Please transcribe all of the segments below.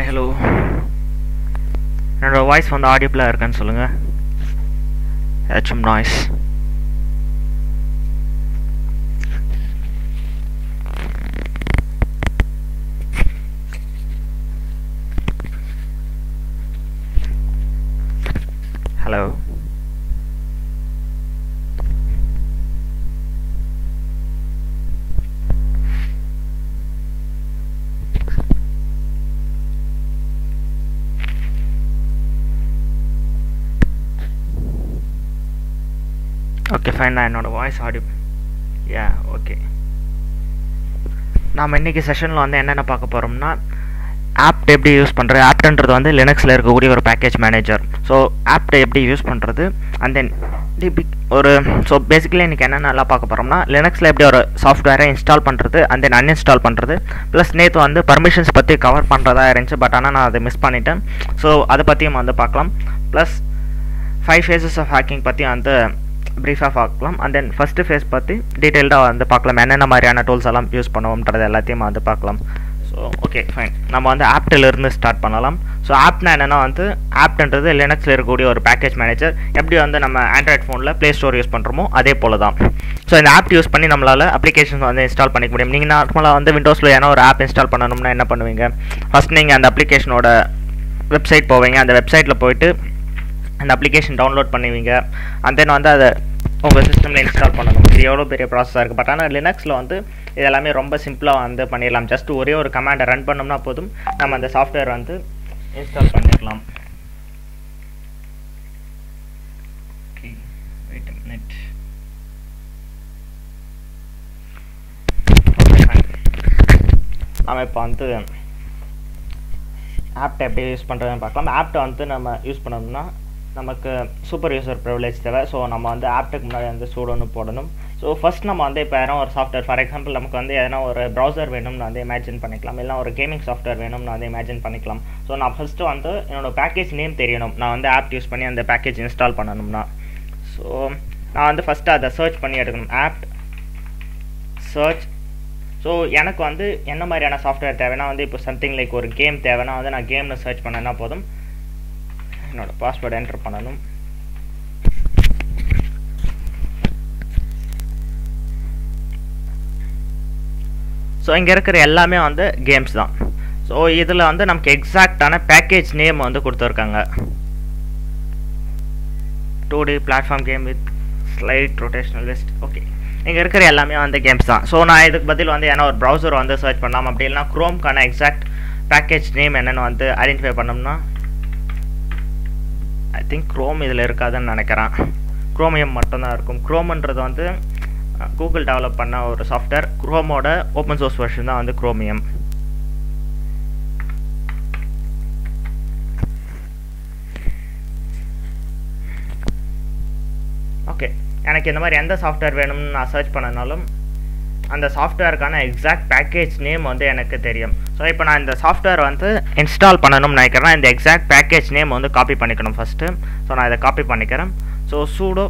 hello என்னோட voice வந்து ஆடியபிளாக இருக்கான்னு சொல்லுங்கள் ஏதாச்சும் நாய்ஸ் ஹலோ ஓகே ஃபைன் நான் என்னோடய வாய்ஸ் ஆடி யா ஓகே நாம் இன்றைக்கி செஷனில் வந்து என்னென்ன பார்க்க போகிறோம்னா ஆப்ட் எப்படி யூஸ் பண்ணுறது ஆப்ட்ன்றது வந்து லினக்ஸில் இருக்கக்கூடிய ஒரு பேக்கேஜ் மேனேஜர் ஸோ ஆப்டை எப்படி யூஸ் பண்ணுறது அண்ட் தென் ஒரு ஸோ பேசிக்கலி இன்றைக்கி என்னென்னலாம் பார்க்க போகிறோம்னா லினக்ஸில் எப்படி ஒரு சாஃப்ட்வேரை இன்ஸ்டால் பண்ணுறது அண்ட் தென் அன்இன்ஸ்டால் பண்ணுறது ப்ளஸ் நேற்று வந்து பர்மிஷன்ஸ் பற்றி கவர் பண்ணுறதா இருந்துச்சு பட் ஆனால் நான் அதை மிஸ் பண்ணிட்டேன் ஸோ அதை பற்றியும் வந்து பார்க்கலாம் plus five phases of hacking பற்றி வந்து ப்ரீஃபாக பார்க்கலாம் அண்ட் தென் ஃபஸ்ட்டு ஃபேஸ் பற்றி டீட்டெயில்டாக வந்து பார்க்கலாம் என்னென்ன மாதிரியான டூல்ஸ் எல்லாம் யூஸ் பண்ணுவோம்ன்றது எல்லாத்தையும் வந்து பார்க்கலாம் ஸோ ஓகே ஃபைன் நம்ம வந்து ஆப்டிலிருந்து ஸ்டார்ட் பண்ணலாம் ஸோ ஆப்னா என்னென்னா வந்து ஆப்ன்றது லினக்ஸில் இருக்கக்கூடிய ஒரு பேக்கேஜ் மேனேஜர் எப்படி வந்து நம்ம ஆண்ட்ராய்ட் ஃபோனில் ப்ளே ஸ்டோர் யூஸ் பண்ணுறோமோ அதே போல் தான் ஸோ இந்த ஆப் யூஸ் பண்ணி நம்மளால் அப்ளிகேஷன் வந்து இன்ஸ்டால் பண்ணிக்க முடியும் நீங்கள் நார்மலாக வந்து விண்டோஸில் ஏன்னா ஒரு ஆப் இன்ஸ்டால் பண்ணணும்னா என்ன பண்ணுவீங்க ஃபஸ்ட் நீங்கள் அந்த அப்ளிகேஷனோட வெப்சைட் போவீங்க அந்த வெப்சைட்டில் போயிட்டு அந்த அப்ளிகேஷன் டவுன்லோட் பண்ணுவீங்க அண்ட் தென் வந்து அதை உங்கள் சிஸ்டமில் இன்ஸ்டால் பண்ணணும் இது எவ்வளோ பெரிய ப்ராசஸாக இருக்குது பட் ஆனால் லினக்ஸில் வந்து இது எல்லாமே ரொம்ப சிம்பிளாக வந்து பண்ணிடலாம் ஜஸ்ட் ஒரே ஒரு கமாண்டை ரன் பண்ணோம்னா போதும் நம்ம அந்த சாஃப்ட்வேர் வந்து இன்ஸ்டால் பண்ணிடலாம் நம்ம இப்போ வந்து ஆப்டை எப்படி யூஸ் பண்ணுறதுன்னு பார்க்கலாம் ஆப்டை வந்து நம்ம யூஸ் பண்ணோம்னா நமக்கு சூப்பர் யூசர் ப்ரிவிலேஜ் தேவை ஸோ நம்ம வந்து ஆப்டுக்கு முன்னாடி வந்து சூடோன்னு போடணும் ஸோ ஃபஸ்ட் நம்ம வந்து இப்போ எதனா ஒரு சாஃப்ட்வேர் ஃபார் எக்ஸாம்பிள் நமக்கு வந்து எதனா ஒரு ப்ரௌசர் வேணும்னு வந்து இமேஜின் பண்ணிக்கலாம் இல்லை ஒரு கேமிங் சாஃப்ட்வேர் வேணும்னு வந்து இமேஜின் பண்ணிக்கலாம் ஸோ நான் ஃபஸ்ட்டு வந்து என்னோடய பேக்கேஜ் நேம் தெரியணும் நான் வந்து ஆப் யூஸ் பண்ணி அந்த பேக்கேஜ் இன்ஸ்டால் பண்ணணும்னா ஸோ நான் வந்து ஃபஸ்ட்டு அதை சர்ச் பண்ணி எடுக்கணும் ஆப் சர்ச் ஸோ எனக்கு வந்து என்ன மாதிரியான சாஃப்ட்வேர் தேவைன்னா வந்து இப்போ சம்திங் லைக் ஒரு கேம் தேவைன்னா வந்து நான் கேமில் சர்ச் பண்ணேன்னா போதும் என்னோட பாஸ்வேர்டு என்டர் பண்ணணும் ஸோ இங்கே இருக்கிற எல்லாமே வந்து கேம்ஸ் தான் ஸோ இதில் வந்து நமக்கு எக்ஸாக்டான பேக்கேஜ் நேம் வந்து கொடுத்துருக்காங்க two D platform game with slight rotational list okay இங்கே இருக்கிற எல்லாமே வந்து கேம்ஸ் தான் ஸோ நான் இதுக்கு பதில் வந்து ஏன்னா ஒரு ப்ரௌசர் வந்து சர்ச் பண்ணலாம் அப்படி இல்லைனா க்ரோம்க்கான எக்ஸாக்ட் பேக்கேஜ் நேம் என்னென்னு வந்து ஐடென்டிஃபை பண்ணோம்னா ஐ திங்க் க்ரோம் இதில் இருக்காதுன்னு நினைக்கிறேன் க்ரோமியம் மட்டும்தான் இருக்கும் க்ரோம்ன்றது வந்து கூகுள் டெவலப் பண்ண ஒரு சாஃப்ட்வேர் க்ரோமோட ஓப்பன் சோர்ஸ் வெர்ஷன் தான் வந்து க்ரோமியம் ஓகே எனக்கு இந்த மாதிரி எந்த சாஃப்ட்வேர் வேணும்னு நான் சர்ச் பண்ணனாலும் அந்த சாஃப்ட்வேருக்கான எக்ஸாக்ட் பேக்கேஜ் நேம் வந்து எனக்கு தெரியும் ஸோ இப்போ நான் இந்த சாஃப்ட்வேர் வந்து இன்ஸ்டால் பண்ணணும்னு நினைக்கிறேன் இந்த எக்ஸாக்ட் பேக்கேஜ் நேம் வந்து காப்பி பண்ணிக்கணும் ஃபஸ்ட்டு ஸோ நான் இதை காப்பி பண்ணிக்கிறேன் so sudo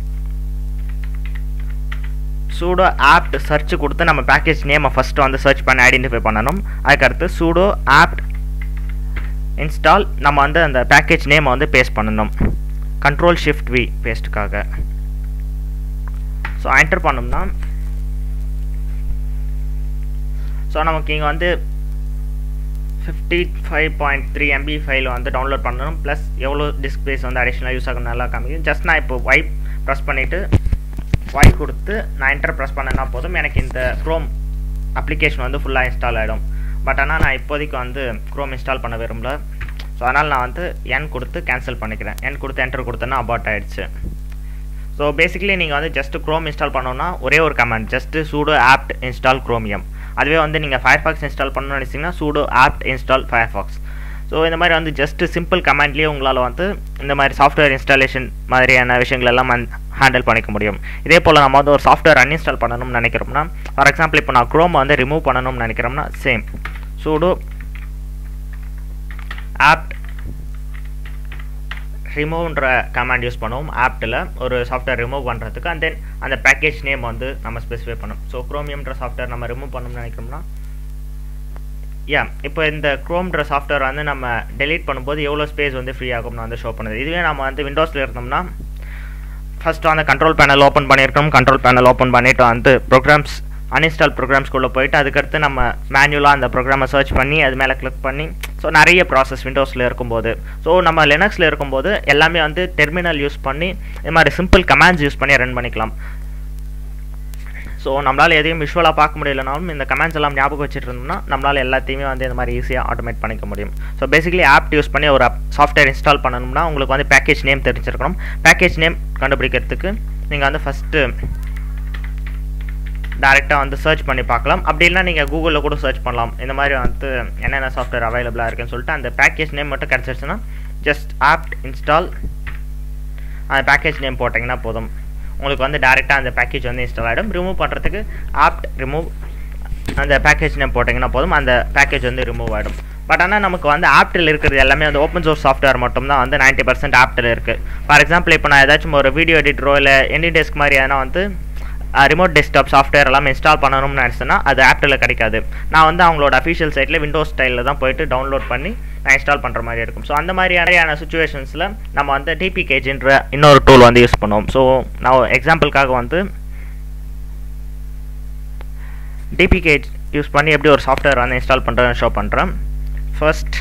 sudo apt search கொடுத்து நம்ம பேக்கேஜ் நேமை ஃபஸ்ட்டு வந்து சர்ச் பண்ணி ஐடென்டிஃபை பண்ணணும் அதுக்கடுத்து சூடோ ஆப்ட் இன்ஸ்டால் நம்ம வந்து அந்த பேக்கேஜ் நேமை வந்து பேஸ்ட் பண்ணணும் கண்ட்ரோல் ஷிஃப்ட் வி பேஸ்ட்டுக்காக ஸோ என்டர் பண்ணோம்னா ஸோ நமக்கு இங்கே வந்து fifty five point three MB file வந்து டவுன்லோட் பண்ணணும் ப்ளஸ் எவ்வளோ டிஸ்க் ஸ்பேஸ் வந்து அடிஷ்னலாக யூஸ் ஆகும் நல்லா காமிக்கும் ஜஸ்ட் நான் இப்போ ஒய் ப்ரெஸ் பண்ணிவிட்டு ஒய் கொடுத்து நான் என்டர் ப்ரெஸ் பண்ணேன்னா போதும் எனக்கு இந்த க்ரோம் அப்ளிகேஷன் வந்து ஃபுல்லாக இன்ஸ்டால் ஆகிடும் பட் ஆனால் நான் இப்போதைக்கு வந்து க்ரோம் இன்ஸ்டால் பண்ண விரும்பல ஸோ அதனால் நான் வந்து என் கொடுத்து கேன்சல் பண்ணிக்கிறேன் என் கொடுத்து என்டர் கொடுத்தேன்னா அபார்ட் ஆகிடுச்சு ஸோ பேசிக்கலி நீங்கள் வந்து ஜஸ்ட்டு க்ரோம் இன்ஸ்டால் பண்ணோன்னா ஒரே ஒரு comment just sudo apt install Chromium அதுவே வந்து நீங்கள் ஃபயர்ஃபாக்ஸ் இன்ஸ்டால் பண்ணணும்னு நினச்சிங்கன்னா sudo apt install Firefox so இந்த மாதிரி வந்து ஜஸ்ட்டு சிம்பிள் கமெண்ட்லேயே உங்களால் வந்து இந்த மாதிரி சாஃப்ட்வேர் இன்ஸ்டாலேஷன் மாதிரியான விஷயங்கள் எல்லாம் ஹேண்டில் பண்ணிக்க முடியும் இதே போல் நம்ம வந்து ஒரு சாஃப்ட்வேர் அன்இன்ஸ்டால் பண்ணணும்னு நினைக்கிறோம்னா ஃபார் எக்ஸாம்பிள் இப்போ நான் க்ரோம் வந்து ரிமூவ் பண்ணணும்னு நினைக்கிறோம்னா சேம் சூடோ ஆப்ட் ரிமூவ்ன்ற கமாண்ட் யூஸ் பண்ணுவோம் ஆப்டில் ஒரு சாஃப்ட்வேர் ரிமூவ் பண்ணுறதுக்கு அண்ட் தென் அந்த பேக்கேஜ் நேம் வந்து நம்ம ஸ்பெசிஃபை பண்ணணும் ஸோ க்ரோமியம்ன்ற சாஃப்ட்வேர் நம்ம ரிமூவ் பண்ணணும்னு நினைக்கிறோம்னா யா இப்போ இந்த க்ரோம்ன்ற சாஃப்ட்வேர் வந்து நம்ம டெலீட் பண்ணும்போது எவ்வளோ ஸ்பேஸ் வந்து ஃப்ரீ ஆகும்னு வந்து ஷோ பண்ணுது இதுவே நம்ம வந்து விண்டோஸில் இருந்தோம்னா ஃபஸ்ட்டு அந்த கண்ட்ரோல் பேனல் ஓப்பன் பண்ணியிருக்கோம் கண்ட்ரோல் பேனல் ஓப்பன் பண்ணிவிட்டு வந்து ப்ரோக்ராம்ஸ் அன்இன்ஸ்டால் ப்ரோக்ராம்ஸ்குள்ளே போயிட்டு அதுக்கடுத்து நம்ம மேனுவலாக அந்த ப்ரோக்ராமை சர்ச் பண்ணி அது மேலே கிளிக் பண்ணி ஸோ நிறைய ப்ராசஸ் விண்டோஸில் இருக்கும்போது ஸோ நம்ம லினக்ஸில் இருக்கும்போது எல்லாமே வந்து டெர்மினல் யூஸ் பண்ணி இது மாதிரி சிம்பிள் கமாண்ட்ஸ் யூஸ் பண்ணி ரன் பண்ணிக்கலாம் ஸோ நம்மளால் எதையும் விஷுவலாக பார்க்க முடியலனாலும் இந்த கமெண்ட்ஸ் எல்லாம் ஞாபகம் வச்சுட்டு இருந்தோம்னா நம்மளால் எல்லாத்தையுமே வந்து இந்த மாதிரி ஈஸியாக ஆட்டோமேட் பண்ணிக்க முடியும் ஸோ பேசிக்கலி ஆப் யூஸ் பண்ணி ஒரு சாஃப்ட்வேர் இன்ஸ்டால் பண்ணணும்னா உங்களுக்கு வந்து பேக்கேஜ் நேம் தெரிஞ்சிருக்கணும் பேக்கேஜ் நேம் கண்டுபிடிக்கிறதுக்கு நீங்கள் வந்து ஃபஸ்ட்டு டேரெக்டாக வந்து சர்ச் பண்ணி பார்க்கலாம் அப்படி இல்லைனா நீங்கள் கூகுளில் கூட சர்ச் பண்ணலாம் இந்த மாதிரி வந்து என்னென்ன சாஃப்ட்வேர் அவைலபிளாக இருக்குன்னு சொல்லிட்டு அந்த பேக்கேஜ் நேம் மட்டும் கிடச்சிருச்சுன்னா ஜஸ்ட் ஆப் இன்ஸ்டால் அந்த பேக்கேஜ் நேம் போட்டிங்கன்னா போதும் உங்களுக்கு வந்து டேரெக்டாக அந்த பேக்கேஜ் வந்து இன்ஸ்டால் ஆகிடும் ரிமூவ் பண்ணுறதுக்கு ஆப்ட் ரிமூவ் அந்த பேக்கேஜ் நேம் போட்டிங்கன்னா போதும் அந்த பேக்கேஜ் வந்து ரிமூவ் ஆகிடும் பட் ஆனால் நமக்கு வந்து ஆப்டில் இருக்கிறது எல்லாமே வந்து ஓப்பன் சோர்ஸ் சாஃப்ட்வேர் மட்டும் தான் வந்து நைன்ட்டி பர்சன்ட் ஆப்டில் இருக்குது ஃபார் எக்ஸாம்பிள் இப்போ நான் ஏதாச்சும் ஒரு வீடியோ எடிட்டரோ இல்லை எனி டெஸ்க் மாதிரி எதனா வந்து ரிமோட் டெஸ்க்டாப் சாஃப்ட்வேர் எல்லாம் இன்ஸ்டால் பண்ணணும்னு நினச்சேன்னா அது ஆப்டில் கிடைக்காது நான் வந்து அவங்களோட அஃபிஷியல் சைட்டில் விண்டோஸ் ஸ்டைலில் தான் போயிட்டு டவுன்லோட் பண்ணி நான் இன்ஸ்டால் பண்ணுற மாதிரி இருக்கும் ஸோ அந்த மாதிரியான சுச்சுவேஷன்ஸில் நம்ம வந்து டிபிகேஜின்ற இன்னொரு டூல் வந்து யூஸ் பண்ணுவோம் ஸோ நான் எக்ஸாம்பிளுக்காக வந்து டிபிகேஜ் யூஸ் பண்ணி எப்படி ஒரு சாஃப்ட்வேர் வந்து இன்ஸ்டால் பண்ணுறேன்னு ஷோ பண்ணுறேன் ஃபர்ஸ்ட்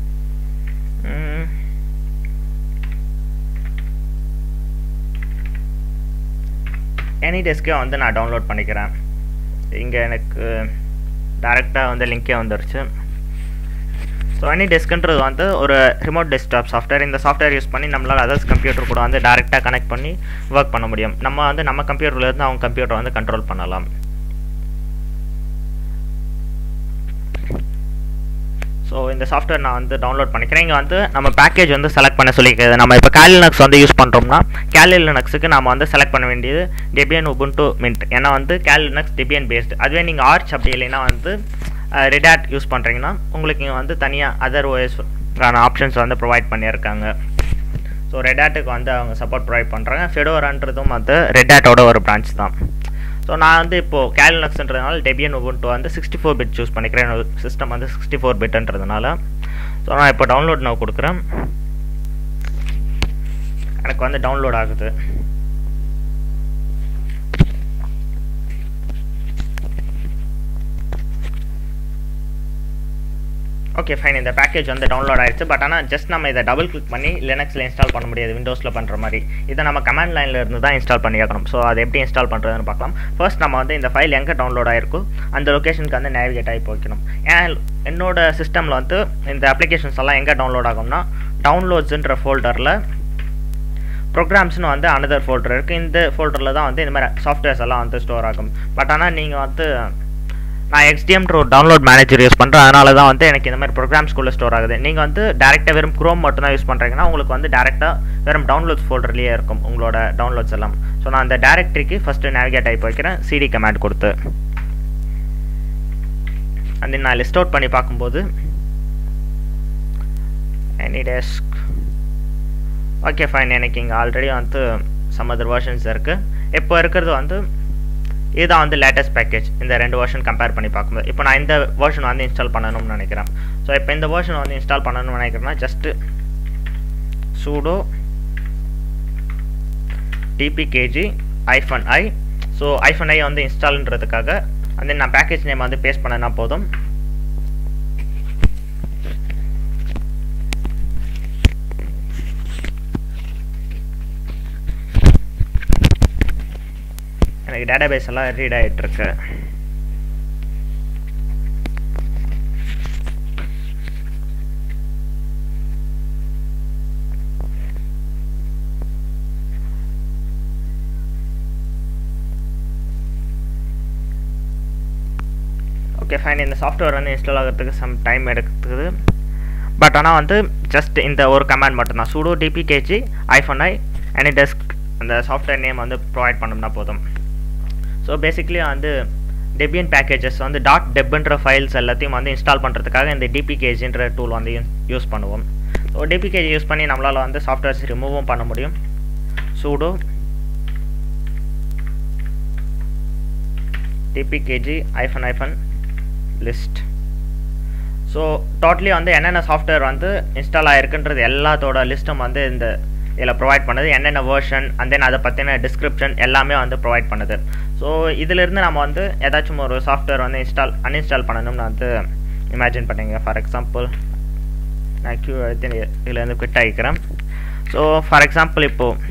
எனி டெஸ்க்கே வந்து நான் டவுன்லோட் பண்ணிக்கிறேன் இங்கே எனக்கு டேரெக்டாக வந்து லிங்கே வந்துருச்சு ஸோ எனி டெஸ்க்ன்றது வந்து ஒரு ரிமோட் டெஸ்க்டாப் சாஃப்ட்வேர் இந்த சாஃப்ட்வேர் யூஸ் பண்ணி நம்மளால் அதர்ஸ் கம்ப்யூட்டர் கூட வந்து டேரெக்டாக கனெக்ட் பண்ணி ஒர்க் பண்ண முடியும் நம்ம வந்து நம்ம கம்ப்யூட்டர்லேருந்து அவங்க கம்ப்யூட்டரை வந்து கண்ட்ரோல் பண்ணலாம் ஸோ இந்த சாஃப்ட்வேர் நான் வந்து டவுன்லோட் பண்ணிக்கிறேன் இங்கே வந்து நம்ம பேக்கேஜ் வந்து செலக்ட் பண்ண சொல்லிக்கிறது நம்ம இப்போ கேலினக்ஸ் வந்து யூஸ் பண்ணுறோம்னா கேலினக்ஸுக்கு நம்ம வந்து செலக்ட் பண்ண வேண்டியது டெபியன் உபுண்டு மின்ட் ஏன்னா வந்து கேலினக்ஸ் டெபியன் பேஸ்டு அதுவே நீங்கள் ஆர்ச் அப்படி இல்லைன்னா வந்து ரெடாட் யூஸ் பண்ணுறீங்கன்னா உங்களுக்கு இங்கே வந்து தனியாக அதர் ஓஎஸ்க்கான ஆப்ஷன்ஸ் வந்து ப்ரொவைட் பண்ணியிருக்காங்க ஸோ ரெடாட்டுக்கு வந்து அவங்க சப்போர்ட் ப்ரொவைட் பண்ணுறாங்க ஃபெடோரான்றதும் வந்து ரெடாட்டோட ஒரு பிரான்ச் தான் ஸோ நான் வந்து இப்போது கேலினக்ஸ்ன்றதுனால டெபியன் உபுண்டு வந்து சிக்ஸ்டி ஃபோர் பிட் சூஸ் பண்ணிக்கிறேன் சிஸ்டம் வந்து சிக்ஸ்டி ஃபோர் பிட்ன்றதுனால ஸோ நான் இப்போ டவுன்லோட் நான் கொடுக்குறேன் எனக்கு வந்து டவுன்லோட் ஆகுது ஓகே ஃபைன் இந்த பேக்கேஜ் வந்து டவுன்லோட் ஆயிடுச்சு பட் ஆனால் ஜஸ்ட் நம்ம இதை டபுள் கிளிக் பண்ணி லினக்ஸில் இன்ஸ்டால் பண்ண முடியாது விண்டோஸில் பண்ணுற மாதிரி இதை நம்ம கமாண்ட் லைனில் இருந்து தான் இன்ஸ்டால் பண்ணி ஆகணும் ஸோ அதை எப்படி இன்ஸ்டால் பண்ணுறதுன்னு பார்க்கலாம் ஃபர்ஸ்ட் நம்ம வந்து இந்த ஃபைல் எங்கே டவுன்லோட் ஆயிருக்கோ அந்த லொக்கேஷனுக்கு வந்து நேவிகேட் ஆகி போய்க்கணும் ஏன் என்னோட சிஸ்டமில் வந்து இந்த அப்ளிகேஷன்ஸ் எல்லாம் எங்கே டவுன்லோட் ஆகும்னா டவுன்லோட்ஸுன்ற ஃபோல்டரில் ப்ரோக்ராம்ஸ்னு வந்து அனதர் ஃபோல்டர் இருக்குது இந்த ஃபோல்டரில் தான் வந்து இந்த மாதிரி சாஃப்ட்வேர்ஸ் எல்லாம் வந்து ஸ்டோர் ஆகும் பட் ஆனால் நீங்கள் வந்து நான் எக்ஸ்டிஎம்ன்ற ஒரு டவுன்லோட் மேனேஜர் யூஸ் பண்ணுறேன் அதனால தான் வந்து எனக்கு இந்த மாதிரி ப்ரோக்ராம்ஸ்குள்ளே ஸ்டோர் ஆகுது நீங்கள் வந்து டேரெக்டாக வெறும் க்ரோம் மட்டும் தான் யூஸ் பண்ணுறீங்கன்னா உங்களுக்கு வந்து டேரெக்டாக வெறும் டவுன்லோட்ஸ் ஃபோல்டர்லேயே இருக்கும் உங்களோட டவுன்லோட்ஸ் எல்லாம் ஸோ நான் அந்த டேரக்டரிக்கு ஃபஸ்ட்டு நேவிகேட் ஆகி வைக்கிறேன் சிடி கமாண்ட் கொடுத்து அந்த நான் லிஸ்ட் அவுட் பண்ணி பார்க்கும்போது எனி டெஸ்க் ஓகே ஃபைன் எனக்கு இங்கே ஆல்ரெடி வந்து சம் அதர் வெர்ஷன்ஸ் இருக்குது இப்போ இருக்கிறது வந்து இதுதான் வந்து லேட்டஸ்ட் பேக்கேஜ் இந்த ரெண்டு வெர்ஷன் கம்பேர் பண்ணி பார்க்கும்போது இப்போ நான் இந்த வெர்ஷன் வந்து இன்ஸ்டால் பண்ணணும்னு நினைக்கிறேன் ஸோ இப்போ இந்த வெர்ஷன் வந்து இன்ஸ்டால் பண்ணணும்னு நினைக்கிறேன்னா ஜஸ்ட்டு சூடோ டிபிகேஜி ஐஃபன் ஐ ஸோ ஐஃபன் ஐ வந்து இன்ஸ்டால்ன்றதுக்காக வந்து நான் பேக்கேஜ் நேம் வந்து பேஸ்ட் பண்ணனா போதும் எனக்கு டேட்டாபேஸ் எல்லாம் ரீட் ஆகிட்டு இருக்கு ஓகே ஃபைன் இந்த சாஃப்ட்வேர் வந்து இன்ஸ்டால் ஆகிறதுக்கு சம் டைம் எடுக்குது பட் ஆனால் வந்து ஜஸ்ட் இந்த ஒரு கமாண்ட் மட்டும்தான் sudo DPKG hyphen I AnyDesk அந்த சாஃப்ட்வேர் நேம் வந்து ப்ரொவைட் பண்ணோம்னா போதும் ஸோ பேசிக்லி வந்து டெபியன் பேக்கேஜஸ் வந்து டாட் டெப்ன்ற ஃபைல்ஸ் எல்லாத்தையும் வந்து இன்ஸ்டால் பண்ணுறதுக்காக இந்த டிபிகேஜின்ற டூல் வந்து யூஸ் பண்ணுவோம் ஸோ டிபிகேஜி யூஸ் பண்ணி நம்மளால் வந்து சாஃப்ட்வேர்ஸ் ரிமூவும் பண்ண முடியும் pseudo DPKG hyphen hyphen list so totally வந்து என்னென்ன சாஃப்ட்வேர் வந்து இன்ஸ்டால் ஆகிருக்குன்றது எல்லாத்தோட லிஸ்ட்டும் வந்து இந்த இதில் ப்ரொவைட் பண்ணுது என்னென்ன வேர்ஷன் அண்ட் தென் அதை பற்றின டிஸ்கிரிப்ஷன் எல்லாமே வந்து ப்ரொவைட் பண்ணுது ஸோ இதிலிருந்து நம்ம வந்து ஏதாச்சும் ஒரு சாஃப்ட்வேர் வந்து இன்ஸ்டால் அன்இன்ஸ்டால் பண்ணணும்னு வந்து இமேஜின் பண்ணிங்க ஃபார் எக்ஸாம்பிள் நான் க்யூ எடுத்து இதுலேருந்து குவிட் ஆகிக்கிறேன் ஸோ ஃபார் எக்ஸாம்பிள் இப்போது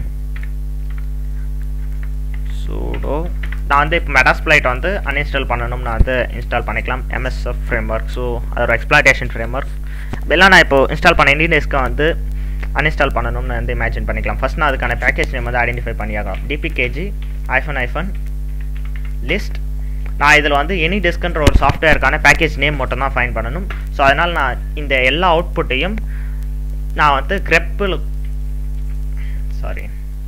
சூடோ நான் வந்து இப்போ மெட்டாஸ்பிளைட் வந்து அன்இன்ஸ்டால் பண்ணணும் நான் வந்து இன்ஸ்டால் பண்ணிக்கலாம் எம்எஸ்எஃப் ஃப்ரேம் ஒர்க் ஸோ அதோட எக்ஸ்ப்ளாய்டேஷன் ஃப்ரேம் ஒர்க் இதெல்லாம் நான் இப்போ இன்ஸ்டால் பண்ண இண்டியன் டெஸ்க்கை வந்து அன்இன்ஸ்டால் பண்ணணும்னு வந்து இமேஜின் பண்ணிக்கலாம் ஃபஸ்ட் நான் அதுக்கான பேக்கேஜ் நேம் வந்து ஐடென்டிஃபை பண்ணியாகலாம் டிபிகேஜி ஐஃபன் ஐஃபன் லிஸ்ட் நான் இதில் வந்து எனி டெஸ்க்ன்ற ஒரு சாஃப்ட்வேருக்கான பேக்கேஜ் நேம் மட்டும் தான் ஃபைன் பண்ணணும் ஸோ அதனால் நான் இந்த எல்லா அவுட்புட்டையும் நான் வந்து கிரெப்பில் சாரி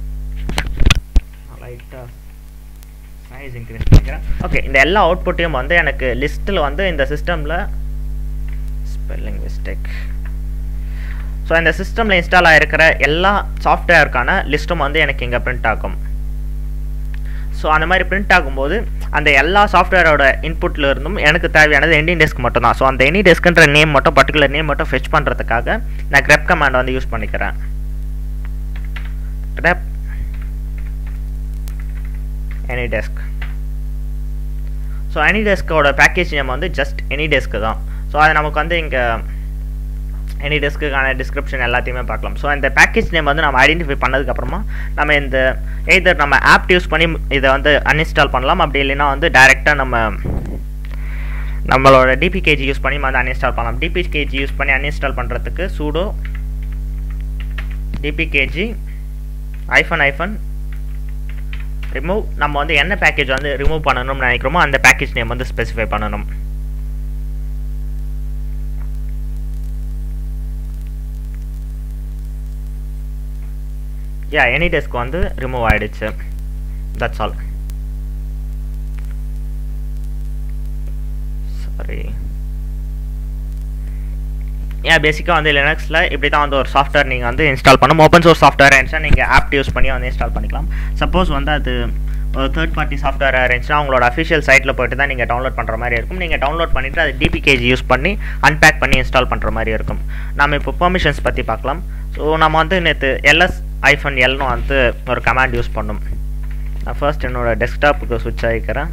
லைட்டாக சைஸ் இன்க்ரீஸ் பண்ணிக்கிறேன் ஓகே இந்த எல்லா அவுட்புட்டையும் வந்து எனக்கு லிஸ்ட்டில் வந்து இந்த சிஸ்டமில் ஸ்பெல்லிங் மிஸ்டேக் ஸோ இந்த சிஸ்டமில் இன்ஸ்டால் ஆகிருக்கிற எல்லா சாஃப்ட்வேருக்கான லிஸ்ட்டும் வந்து எனக்கு இங்கே பிரிண்ட் ஆகும் ஸோ அந்த மாதிரி பிரிண்ட் ஆகும்போது அந்த எல்லா சாஃப்ட்வேரோட இன்புட்டில் இருந்தும் எனக்கு தேவையானது என்டி டெஸ்க் மட்டும் தான் ஸோ அந்த எனி டெஸ்க்ன்ற நேம் மட்டும் பர்டிகுலர் நேம் மட்டும் ஃபெச் பண்ணுறதுக்காக நான் கிரெப் கமாண்ட் வந்து யூஸ் பண்ணிக்கிறேன் கிரெப் எனி டெஸ்க் ஸோ எனி டெஸ்க்கோட பேக்கேஜ் நேம் வந்து ஜஸ்ட் எனி டெஸ்க்கு தான் ஸோ அது நமக்கு வந்து இங்கே எனி டெஸ்க்குக்கான டிஸ்கிரிப்ஷன் எல்லாத்தையுமே பார்க்கலாம் ஸோ இந்த பேக்கேஜ் நேம் வந்து நம்ம ஐடென்டிஃபை பண்ணதுக்கப்புறமா நம்ம இந்த எய்தர் நம்ம ஆப் யூஸ் பண்ணி இதை வந்து அன்இன்ஸ்டால் பண்ணலாம் அப்படி இல்லைன்னா வந்து டைரெக்டாக நம்ம நம்மளோட டிபிகேஜி யூஸ் பண்ணி வந்து அன்இன்ஸ்டால் பண்ணலாம் டிபிகேஜி யூஸ் பண்ணி அன்இன்ஸ்டால் பண்ணுறதுக்கு sudo DPKG hyphen hyphen remove நம்ம வந்து என்ன பேக்கேஜ் வந்து ரிமூவ் பண்ணணும்னு நினைக்கிறோமோ அந்த பேக்கேஜ் நேம் வந்து ஸ்பெசிஃபை பண்ணணும் யா எனி டெஸ்க் வந்து ரிமூவ் ஆயிடுச்சு தட்ஸ் ஆல் சாரி ஏன் பேசிக்காக வந்து லினக்ஸில் இப்படி தான் வந்து ஒரு சாஃப்ட்வேர் நீங்கள் வந்து இன்ஸ்டால் பண்ணும் ஓப்பன் சோர்ஸ் சாஃப்ட்வேர் இருந்துச்சுன்னா நீங்கள் ஆப் யூஸ் பண்ணி வந்து இன்ஸ்டால் பண்ணிக்கலாம் சப்போஸ் வந்து அது ஒரு தேர்ட் பார்ட்டி சாஃப்ட்வேர் இருந்துச்சுன்னா உங்களோட அஃபிஷியல் சைட்டில் போய்ட்டு தான் நீங்கள் டவுன்லோட் பண்ணுற மாதிரி இருக்கும் நீங்கள் டவுன்லோட் பண்ணிவிட்டு அது டிபிகேஜி யூஸ் பண்ணி அன்பேக் பண்ணி இன்ஸ்டால் பண்ணுற மாதிரி இருக்கும் நம்ம இப்போ பெர்மிஷன்ஸ் பற்றி பார்க்கலாம் ஸோ நம்ம வந்து நேற்று எல்எஸ் ஐஃபன் எல்னு வந்து ஒரு கமாண்ட் யூஸ் பண்ணும் நான் ஃபர்ஸ்ட் என்னோட டெஸ்க்டாப்புக்கு சுவிட்ச் ஆகிக்கிறேன்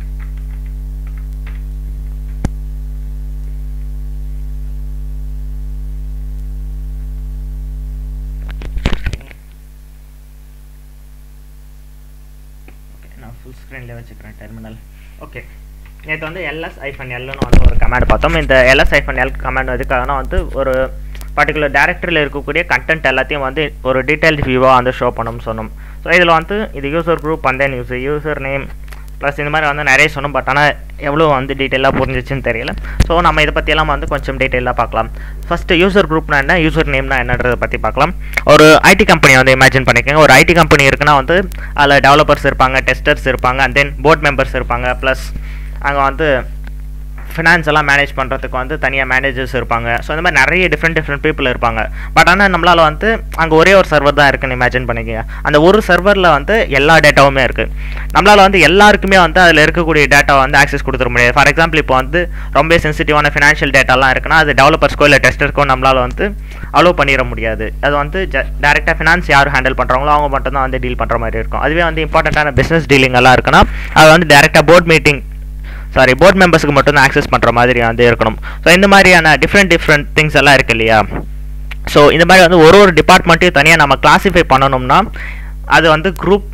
நான் ஃபுல் ஸ்க்ரீனில் வச்சுக்கிறேன் டெர்மினல் ஓகே நேற்று வந்து எல்எஸ் ஐஃபன் எல்னு வந்து ஒரு கமாண்ட் பார்த்தோம் இந்த எல்எஸ் ஐஃபன் எல் கமாண்ட் எதுக்காகனா வந்து ஒரு பர்டிகுலர் டேரக்டரியில் இருக்கக்கூடிய கண்டென்ட் எல்லாத்தையும் வந்து ஒரு டீட்டெயில் வியூவாக வந்து ஷோ பண்ணணும்னு சொன்னோம் ஸோ இதில் வந்து இது user group and then user user name plus இந்த மாதிரி வந்து நிறைய சொன்னோம் பட் ஆனால் எவ்வளோ வந்து டீட்டெயிலாக புரிஞ்சிச்சுன்னு தெரியல ஸோ நம்ம இதை பற்றியெல்லாம் வந்து கொஞ்சம் டீட்டெயிலாக பார்க்கலாம் ஃபஸ்ட்டு யூசர் குரூப்னா என்ன யூசர் நேம்னா என்னன்றதை பற்றி பார்க்கலாம் ஒரு ஐடி கம்பெனி வந்து இமேஜின் பண்ணிக்கோங்க ஒரு ஐடி கம்பெனி இருக்குன்னா வந்து அதில் டெவலப்பர்ஸ் இருப்பாங்க டெஸ்டர்ஸ் இருப்பாங்க அண்ட் தென் போர்ட் மெம்பர்ஸ் இருப்பாங்க ப்ளஸ் அங்கே வந்து ஃபினான்ஸ் எல்லாம் மேனேஜ் பண்ணுறதுக்கு வந்து தனியாக மேனேஜர்ஸ் இருப்பாங்க ஸோ இந்த மாதிரி நிறைய டிஃப்ரெண்ட் டிஃப்ரெண்ட் பீப்புள் இருப்பாங்க பட் ஆனால் நம்மளால் வந்து அங்கே ஒரே ஒரு சர்வர் தான் இருக்குன்னு இமேஜின் பண்ணிக்கோங்க அந்த ஒரு சர்வரில் வந்து எல்லா டேட்டாவுமே இருக்குது நம்மளால் வந்து எல்லாருக்குமே வந்து அதில் இருக்கக்கூடிய டேட்டாவை வந்து ஆக்சஸ் கொடுத்துட முடியாது ஃபார் எக்ஸாம்பிள் இப்போ வந்து ரொம்ப சென்சிட்டிவான ஃபினான்ஷியல் டேட்டாலாம் இருக்குன்னா அது டெவலப்பர்ஸ்க்கோ இல்லை டெஸ்டருக்கோ நம்மளால் வந்து அலோவ் பண்ணிட முடியாது அது வந்து ஜ டேரெக்டாக ஃபினான்ஸ் யார் ஹேண்டில் பண்ணுறாங்களோ அவங்க மட்டும் தான் வந்து டீல் பண்ணுற மாதிரி இருக்கும் அதுவே வந்து இம்பார்ட்டண்ட்டான பிஸ்னஸ் டீலிங் எல்லாம் இருக்குன்னா அது வந்து டேரெக்டாக போர்ட் மீட்டிங் சாரி போர்ட் மெம்பர்ஸுக்கு மட்டும் தான் ஆக்சஸ் பண்ணுற மாதிரி வந்து இருக்கணும் ஸோ இந்த மாதிரியான டிஃப்ரெண்ட் டிஃப்ரெண்ட் திங்ஸ் எல்லாம் இருக்கு இல்லையா ஸோ இந்த மாதிரி வந்து ஒரு ஒரு டிபார்ட்மெண்ட்டையும் தனியாக நம்ம கிளாஸிஃபை பண்ணணும்னா அது வந்து குரூப்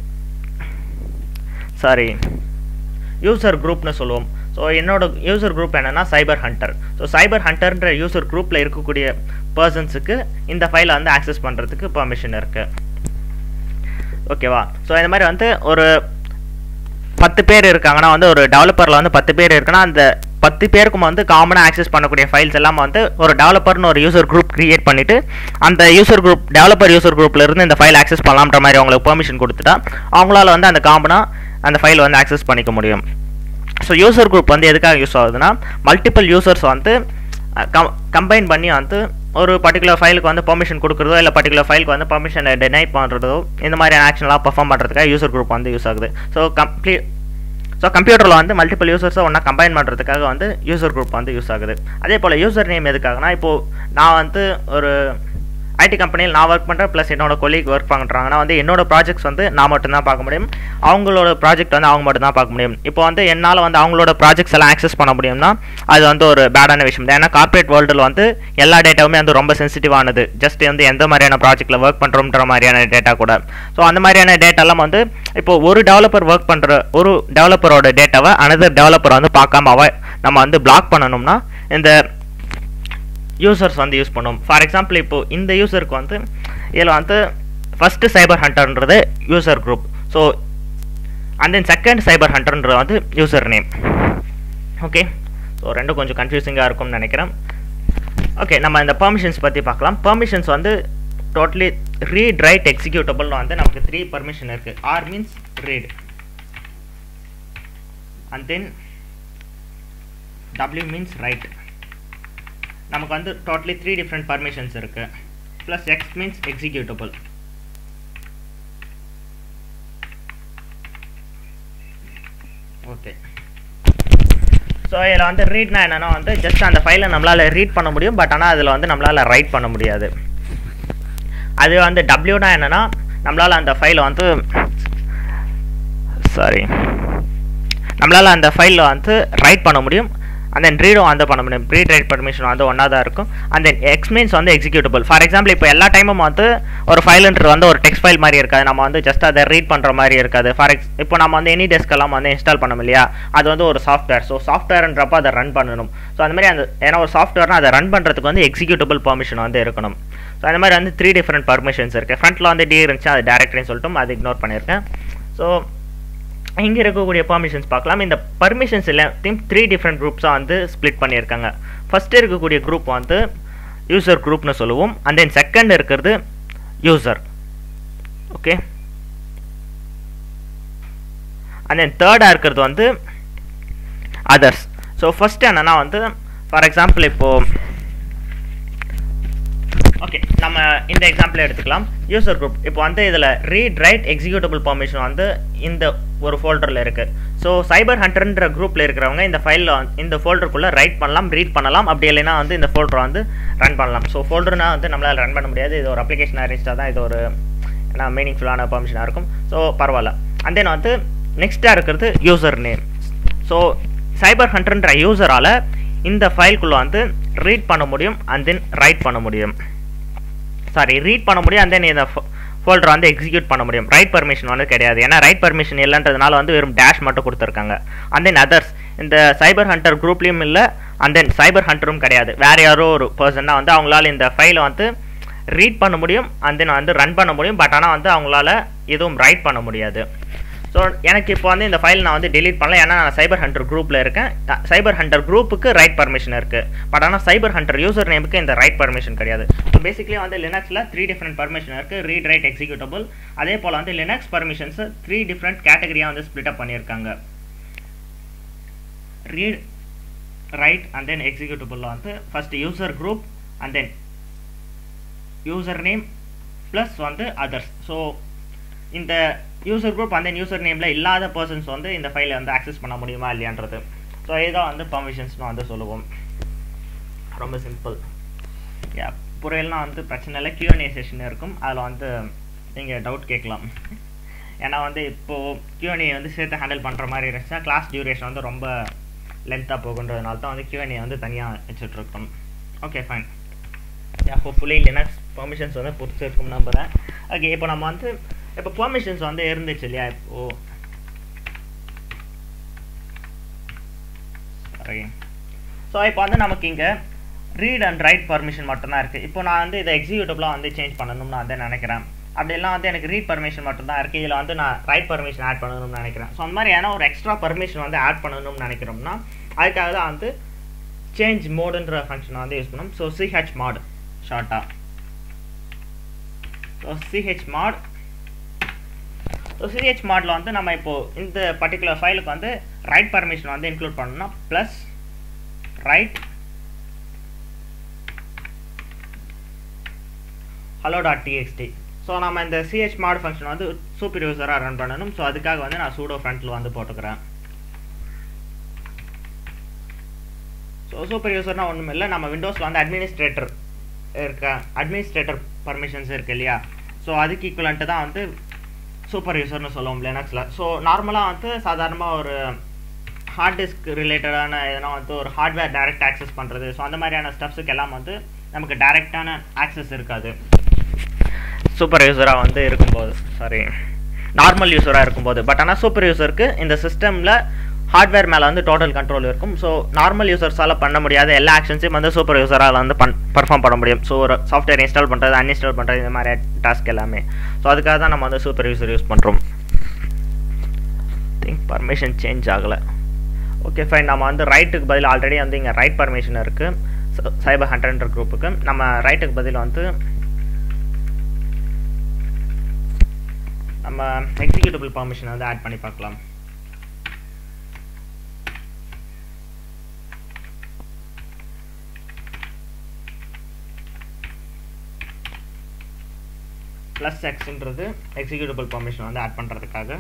சாரி யூசர் குரூப்னு சொல்லுவோம் ஸோ என்னோட யூசர் குரூப் என்னென்னா சைபர் ஹண்டர் ஸோ சைபர் ஹண்டர்ன்ற யூசர் குரூப்பில் இருக்கக்கூடிய பர்சன்ஸுக்கு இந்த ஃபைலை வந்து ஆக்சஸ் பண்ணுறதுக்கு பர்மிஷன் இருக்குது ஓகேவா ஸோ இந்த மாதிரி வந்து ஒரு பத்து பேர் இருக்காங்கன்னா வந்து ஒரு டெவலப்பரில் வந்து பத்து பேர் இருக்குன்னா அந்த பத்து பேருக்கும் வந்து காமனாக ஆக்சஸ் பண்ணக்கூடிய ஃபைல்ஸ் எல்லாம் வந்து ஒரு டெவலப்பர்னு ஒரு யூசர் குரூப் கிரியேட் பண்ணிவிட்டு அந்த யூசர் குரூப் டெவலப்பர் யூசர் குரூப்பில் இருந்து இந்த ஃபைல் ஆக்சஸ் பண்ணலாம்ன்ற மாதிரி அவங்களுக்கு பெர்மிஷன் கொடுத்துட்டா அவங்களால வந்து அந்த காமனாக அந்த ஃபைல் வந்து ஆக்சஸ் பண்ணிக்க முடியும் ஸோ யூசர் குரூப் வந்து எதுக்காக யூஸ் ஆகுதுன்னா மல்டிபிள் யூசர்ஸ் வந்து கம்பைன் பண்ணி வந்து ஒரு பர்டிகுலர் ஃபைலுக்கு வந்து பெர்மிஷன் கொடுக்குறதோ இல்லை பர்டிகுலர் ஃபைலுக்கு வந்து பெர்மிஷனை டினை பண்ணுறதோ இந்த மாதிரியான ஆக்ஷன்லாம் பர்ஃபார்ம் பண்ணுறதுக்காக யூசர் குரூப் வந்து யூஸ் ஆகுது ஸோ கம்ப்ளீட் ஸோ கம்ப்யூட்டரில் வந்து மல்டிபிள் யூசர்ஸை ஒன்றா கம்பைன் பண்ணுறதுக்காக வந்து யூசர் குரூப் வந்து யூஸ் ஆகுது அதே போல் யூசர் நேம் எதுக்காகனா இப்போது நான் வந்து ஒரு ஐடி கம்பெனியில் நான் ஒர்க் பண்ணுறேன் ப்ளஸ் என்னோட கொலீக் ஒர்க் பண்ணுறாங்கன்னா வந்து என்னோட ப்ராஜெக்ட்ஸ் வந்து நான் மட்டும்தான் பார்க்க முடியும் அவங்களோட ப்ராஜெக்ட் வந்து அவங்க மட்டும் தான் பார்க்க முடியும் இப்போ வந்து என்னால் வந்து அவங்களோட ப்ராஜெக்ட்ஸ் எல்லாம் ஆக்சஸ் பண்ண முடியும்னா அது வந்து ஒரு பேடான விஷயம் தான் ஏன்னா கார்ப்பரேட் வேர்ல்டில் வந்து எல்லா டேட்டாவுமே வந்து ரொம்ப சென்சிட்டிவானது ஜஸ்ட் வந்து எந்த மாதிரியான ப்ராஜெக்ட்டில் ஒர்க் பண்ணுறோன்ற மாதிரியான டேட்டா கூட ஸோ அந்த மாதிரியான டேட்டாலாம் வந்து இப்போ ஒரு டெவலப்பர் ஒர்க் பண்ணுற ஒரு டெவலப்பரோட டேட்டாவை அனதர் டெவலப்பர் வந்து பார்க்காம அவ நம்ம வந்து பிளாக் பண்ணணும்னா இந்த யூசர்ஸ் வந்து யூஸ் பண்ணும் ஃபார் எக்ஸாம்பிள் இப்போது இந்த யூசருக்கு வந்து இதில் வந்து ஃபஸ்ட்டு சைபர் ஹண்டர்ன்றது user group so and then second cyber ஹண்டர்ன்றது வந்து யூசர் நேம் ஓகே ஸோ ரெண்டும் கொஞ்சம் கன்ஃபியூசிங்காக இருக்கும்னு நினைக்கிறேன் ஓகே நம்ம இந்த பெர்மிஷன்ஸ் பற்றி பார்க்கலாம் பெர்மிஷன்ஸ் வந்து டோட்டலி ரீட் ரைட் எக்ஸிக்யூட்டபிள்னு வந்து நமக்கு த்ரீ பர்மிஷன் இருக்குது R means read and then W means write நமக்கு வந்து டோட்டலி த்ரீ டிஃப்ரெண்ட் பர்மிஷன்ஸ் இருக்கு plus X means executable okay so இதில் வந்து ரீட்னா என்னென்னா வந்து ஜஸ்ட் அந்த ஃபைலை நம்மளால் ரீட் பண்ண முடியும் பட் ஆனால் அதில் வந்து நம்மளால் ரைட் பண்ண முடியாது அது வந்து டபிள்யூனா என்னென்னா நம்மளால் அந்த ஃபைலை வந்து சாரி நம்மளால் அந்த ஃபைலில் வந்து ரைட் பண்ண முடியும் அண்ட் தென் ரீடும் வந்து பண்ண முடியும் ரீட் ரைட் பர்மிஷன் வந்து ஒன்றா தான் இருக்கும் அண்ட் தென் எக்ஸ் மீன்ஸ் வந்து எக்ஸிக்யூட்டபிள் ஃபார் எக்ஸாம்பிள் இப்போ எல்லா டைமும் வந்து ஒரு ஃபைலுன்றது வந்து ஒரு டெக்ஸ்ட் ஃபைல் மாதிரி இருக்காது நம்ம வந்து ஜஸ்ட் அதை ரீட் பண்ணுற மாதிரி இருக்காது ஃபார் எக்ஸ் இப்போ நம்ம வந்து எனி டெஸ்க் எல்லாம் வந்து இன்ஸ்டால் பண்ணோம் இல்லையா அது வந்து ஒரு சாஃப்ட்வேர் ஸோ சாஃப்ட்வேர்ன்றப்போ அதை ரன் பண்ணணும் ஸோ அந்த மாதிரி அந்த ஏன்னா ஒரு சாஃப்ட்வேர்னா அதை ரன் பண்ணுறதுக்கு வந்து எக்ஸிக்யூட்டபிள் பர்மிஷன் வந்து இருக்கணும் ஸோ அந்த மாதிரி வந்து த்ரீ டிஃப்ரெண்ட் பர்மிஷன்ஸ் இருக்குது ஃப்ரண்ட்டில் வந்து டி இருந்துச்சு அது டேரக்டரின்னு சொல்லிட்டு அது இக்னோர் பண்ணியிருக்கேன் ஸோ இங்கே இருக்கக்கூடிய பர்மிஷன்ஸ் பார்க்கலாம் இந்த பர்மிஷன்ஸ் எல்லாத்தையும் த்ரீ டிஃப்ரெண்ட் குரூப்ஸாக வந்து ஸ்ப்ளிட் பண்ணியிருக்காங்க ஃபஸ்ட்டு இருக்கக்கூடிய குரூப் வந்து யூசர் குரூப்னு சொல்லுவோம் அண்ட் தென் செகண்ட் இருக்கிறது யூசர் ஓகே அண்ட் தென் தேர்டாக இருக்கிறது வந்து அதர்ஸ் ஸோ ஃபஸ்ட்டு என்னென்னா வந்து ஃபார் எக்ஸாம்பிள் இப்போது ஓகே நம்ம இந்த எக்ஸாம்பிள் எடுத்துக்கலாம் யூசர் குரூப் இப்போ வந்து இதில் ரீட் ரைட் எக்ஸிக்யூட்டபிள் பர்மிஷன் வந்து இந்த ஒரு ஃபோல்டரில் இருக்குது ஸோ சைபர் ஹண்ட்ரட்ன்ற குரூப்பில் இருக்கிறவங்க இந்த ஃபைலில் இந்த ஃபோல்டருக்குள்ளே ரைட் பண்ணலாம் ரீட் பண்ணலாம் அப்படி இல்லைன்னா வந்து இந்த ஃபோல்டரை வந்து ரன் பண்ணலாம் ஸோ ஃபோல்டர்னா வந்து நம்மளால் ரன் பண்ண முடியாது இது ஒரு அப்ளிகேஷன் அரேஞ்சாக தான் இது ஒரு ஏன்னா மீனிங்ஃபுல்லான பர்மிஷனாக இருக்கும் ஸோ பரவாயில்ல அண்ட் தென் வந்து நெக்ஸ்ட்டாக இருக்கிறது யூசர் நேம் ஸோ சைபர் ஹண்ட்ரட்ன்ற யூசரால் இந்த ஃபைல்குள்ளே வந்து ரீட் பண்ண முடியும் அண்ட் தென் ரைட் பண்ண முடியும் சாரி ரீட் பண்ண முடியும் அண்ட் தென் இந்த ஃபோல்டர் வந்து எக்ஸிக்யூட் பண்ண முடியும் ரைட் பர்மிஷன் வந்து கிடையாது ஏன்னா ரைட் பர்மிஷன் இல்லைன்றதுனால வந்து வெறும் டேஷ் மட்டும் கொடுத்துருக்காங்க அண்ட் தென் அதர்ஸ் இந்த சைபர் ஹண்டர் குரூப்லேயும் இல்லை அண்ட் தென் சைபர் ஹண்டரும் கிடையாது வேற யாரோ ஒரு பர்சன்னா வந்து அவங்களால இந்த ஃபைலை வந்து ரீட் பண்ண முடியும் அண்ட் தென் வந்து ரன் பண்ண முடியும் பட் ஆனால் வந்து அவங்களால எதுவும் ரைட் பண்ண முடியாது ஸோ எனக்கு இப்போ வந்து இந்த ஃபைல் நான் வந்து டெலீட் பண்ணல ஏன்னா நான் சைபர் ஹண்டர் குரூப்பில் இருக்கேன் சைபர் ஹண்டர் குரூப்புக்கு ரைட் பர்மிஷன் இருக்குது பட் ஆனால் சைபர் ஹண்டர் யூசர் நேமுக்கு இந்த ரைட் பர்மிஷன் கிடையாது ஸோ பேசிக்லி வந்து லினக்ஸில் த்ரீ டிஃப்ரெண்ட் பர்மிஷன் இருக்குது ரீட் ரைட் எக்ஸிக்யூட்டபிள் அதே போல் வந்து லினக்ஸ் பர்மிஷன்ஸை த்ரீ டிஃப்ரெண்ட் கேட்டகரியாக வந்து ஸ்ப்ளிட் அப் பண்ணியிருக்காங்க ரீட் ரைட் அண்ட் தென் எக்ஸிக்யூட்டபிளில் வந்து first user group and then user name plus வந்து அதர்ஸ் ஸோ இந்த யூசர் குரூப் அந்த யூசர் நேமில் இல்லாத பர்சன்ஸ் வந்து இந்த ஃபைலை வந்து ஆக்சஸ் பண்ண முடியுமா இல்லையான்றது ஸோ இதுதான் வந்து பர்மிஷன்ஸ்னு வந்து சொல்லுவோம் ரொம்ப சிம்பிள் யா புரியலனா வந்து பிரச்சனை இல்லை கியூஎன்ஏ செஷன் இருக்கும் அதில் வந்து நீங்கள் டவுட் கேட்கலாம் ஏன்னா வந்து இப்போது கியூஎன்ஏ வந்து சேர்த்து ஹேண்டில் பண்ணுற மாதிரி இருந்துச்சுன்னா கிளாஸ் டியூரேஷன் வந்து ரொம்ப லென்த்தாக போகுன்றதுனால தான் வந்து கியூஎன்ஏ வந்து தனியாக வச்சுட்ருக்கோம் okay fine yeah hopefully Linux permissions வந்து பிடிச்சிருக்கும் நம்புகிறேன் ஓகே இப்போ நம்ம வந்து இப்போ பெர்மிஷன்ஸ் வந்து இருந்துச்சு இல்லையா இப்போ சாரி ஸோ இப்போ வந்து நமக்கு இங்கே ரீட் அண்ட் ரைட் பர்மிஷன் மட்டும்தான் இருக்குது இப்போ நான் வந்து இதை எக்ஸிக்யூட்டிவ்லாம் வந்து சேஞ்ச் பண்ணணும்னு வந்து நினைக்கிறேன் அப்படிலாம் வந்து எனக்கு ரீட் பர்மிஷன் மட்டும்தான் இருக்குது இதில் வந்து நான் ரைட் பர்மிஷன் ஆட் பண்ணணும்னு நினைக்கிறேன் ஸோ அந்த மாதிரி ஏன்னா ஒரு எக்ஸ்ட்ரா பர்மிஷன் வந்து ஆட் பண்ணணும்னு நினைக்கிறோம்னா அதுக்காக தான் வந்து சேஞ்ச் மோடுன்ற ஃபங்க்ஷனை வந்து யூஸ் பண்ணணும் ஸோ சிஹெச் மாட் ஷார்ட்டாக so CH mod so CH மாடில் வந்து நம்ம இப்போது இந்த பர்டிகுலர் ஃபைலுக்கு வந்து ரைட் பர்மிஷன் வந்து இன்க்ளூட் பண்ணணும்னா plus write hello dot TXT so நம்ம இந்த சிஹெச் மாட் ஃபங்க்ஷன் வந்து சூப்பர் யூசராக ரன் பண்ணணும் ஸோ அதுக்காக வந்து நான் சூடோ ஃப்ரண்ட்டில் வந்து போட்டுக்கிறேன் ஸோ சூப்பர் யூசர்னா ஒன்றும் இல்லை நம்ம விண்டோஸில் வந்து அட்மினிஸ்ட்ரேட்டர் இருக்க அட்மினிஸ்ட்ரேட்டர் பர்மிஷன்ஸ் இருக்கு இல்லையா ஸோ அதுக்கு ஈக்குவலண்ட்டு தான் வந்து சூப்பர் யூசர்னு சொல்லுவோம் லினக்ஸில் ஸோ நார்மலாக வந்து சாதாரணமாக ஒரு ஹார்ட் டிஸ்க் ரிலேட்டடான எதனா வந்து ஒரு ஹார்ட்வேர் டைரக்ட் ஆக்சஸ் பண்ணுறது ஸோ அந்த மாதிரியான ஸ்டெப்ஸுக்கு எல்லாம் வந்து நமக்கு டைரெக்டான ஆக்சஸ் இருக்காது சூப்பர் யூஸராக வந்து இருக்கும்போது சாரி நார்மல் யூஸராக இருக்கும்போது பட் ஆனால் சூப்பர் யூஸருக்கு இந்த சிஸ்டமில் ஹார்ட்வேர் மேலே வந்து டோட்டல் கண்ட்ரோல் இருக்கும் ஸோ நார்மல் யூசர்ஸால் பண்ண முடியாத எல்லா ஆக்ஷன்ஸையும் வந்து சூப்பர் யூஸரால் வந்து பண் பர்ஃபார்ம் பண்ண முடியும் ஸோ ஒரு சாஃப்ட்வேர் இன்ஸ்டால் பண்ணுறது அன்இன்ஸ்டால் பண்ணுறது இந்த மாதிரி டாஸ்க் எல்லாமே ஸோ அதுக்காக தான் நம்ம வந்து சூப்பர் யூசர் யூஸ் பண்ணுறோம் திங்க் பர்மிஷன் சேஞ்ச் ஆகலை ஓகே ஃபைன் நம்ம வந்து ரைட்டுக்கு பதில் ஆல்ரெடி வந்து இங்கே ரைட் பர்மிஷன் இருக்குது சைபர் ஹண்ட்ரட்ன்ற குரூப்புக்கு நம்ம ரைட்டுக்கு பதில் வந்து நம்ம எக்ஸிக்யூட்டிபிள் பர்மிஷன் வந்து ஆட் பண்ணி பார்க்கலாம் ப்ளஸ் எக்ஸ்ன்றது எக்ஸிக்யூட்டிபிள் பர்மிஷன் வந்து ஆட் பண்ணுறதுக்காக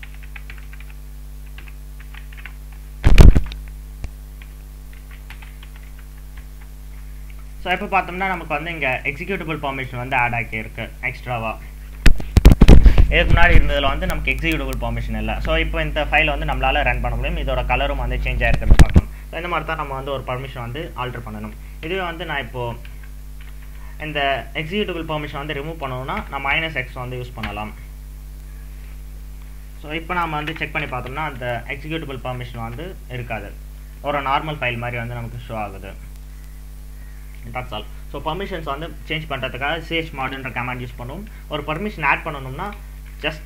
ஸோ இப்போ பார்த்தோம்னா நமக்கு வந்து இங்கே எக்ஸிக்யூட்டிபிள் பர்மிஷன் வந்து ஆட் ஆகியிருக்கு எக்ஸ்ட்ராவாக இதுக்கு முன்னாடி இருந்ததில் வந்து நமக்கு எக்ஸிக்யூட்டிபிள் பர்மிஷன் இல்லை ஸோ இப்போ இந்த ஃபைலை வந்து நம்மளால் ரன் பண்ண முடியும் இதோட கலரும் வந்து சேஞ்ச் ஆகிருக்கிறது பார்க்கணும் ஸோ இந்த மாதிரி தான் நம்ம வந்து ஒரு பர்மிஷன் வந்து ஆல்டர் பண்ணணும் இதுவே வந்து நான் இப்போது இந்த எக்ஸிக்யூட்டிபிள் பர்மிஷன் வந்து ரிமூவ் பண்ணணும்னா நான் மைனஸ் எக்ஸ் வந்து யூஸ் பண்ணலாம் ஸோ இப்போ நம்ம வந்து செக் பண்ணி பார்த்தோம்னா அந்த எக்ஸிக்யூட்டிபிள் பர்மிஷன் வந்து இருக்காது ஒரு நார்மல் ஃபைல் மாதிரி வந்து நமக்கு ஷோ ஆகுது தட்ஸ் ஆல் ஸோ பர்மிஷன்ஸ் வந்து சேஞ்ச் பண்ணுறதுக்காக சிஹெச் மாடுன்ற கமாண்ட் யூஸ் பண்ணுவோம் ஒரு பர்மிஷன் ஆட் பண்ணணும்னா ஜஸ்ட்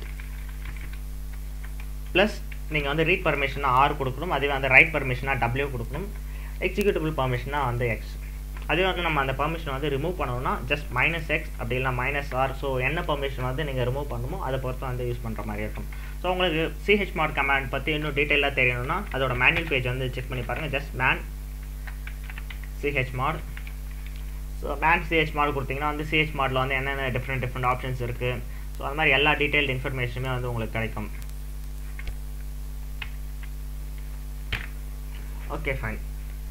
ப்ளஸ் நீங்கள் வந்து ரீட் பர்மிஷனாக ஆர் கொடுக்கணும் அதுவே வந்து ரைட் பர்மிஷனாக டபிள்யூ கொடுக்கணும் எக்ஸிக்யூட்டிபிள் பர்மிஷனாக வந்து எக்ஸ் அதே வந்து நம்ம அந்த பர்மிஷன் வந்து ரிமூவ் பண்ணணும்னா ஜஸ்ட் மைனஸ் எக்ஸ் அப்படி இல்லை மைனஸ் ஆர் ஸோ என்ன பர்மிஷன் வந்து நீங்கள் ரிமூவ் பண்ணணுமோ அதை பொறுத்து வந்து யூஸ் பண்ணுற மாதிரி இருக்கும் ஸோ உங்களுக்கு சிஹெச் மாட் கமாண்ட் பற்றி இன்னும் டீட்டெயிலாக தெரியணும்னா அதோட மேனுவல் பேஜ் வந்து செக் பண்ணி பாருங்கள் just man CH mod so man CH mod கொடுத்தீங்கன்னா வந்து சிஹெச் மாடில் வந்து என்னென்ன டிஃப்ரெண்ட் டிஃப்ரெண்ட் ஆப்ஷன்ஸ் இருக்குது ஸோ அது மாதிரி எல்லா டீட்டெயில்டு இன்ஃபர்மேஷனுமே வந்து உங்களுக்கு கிடைக்கும் ஓகே ஃபைன்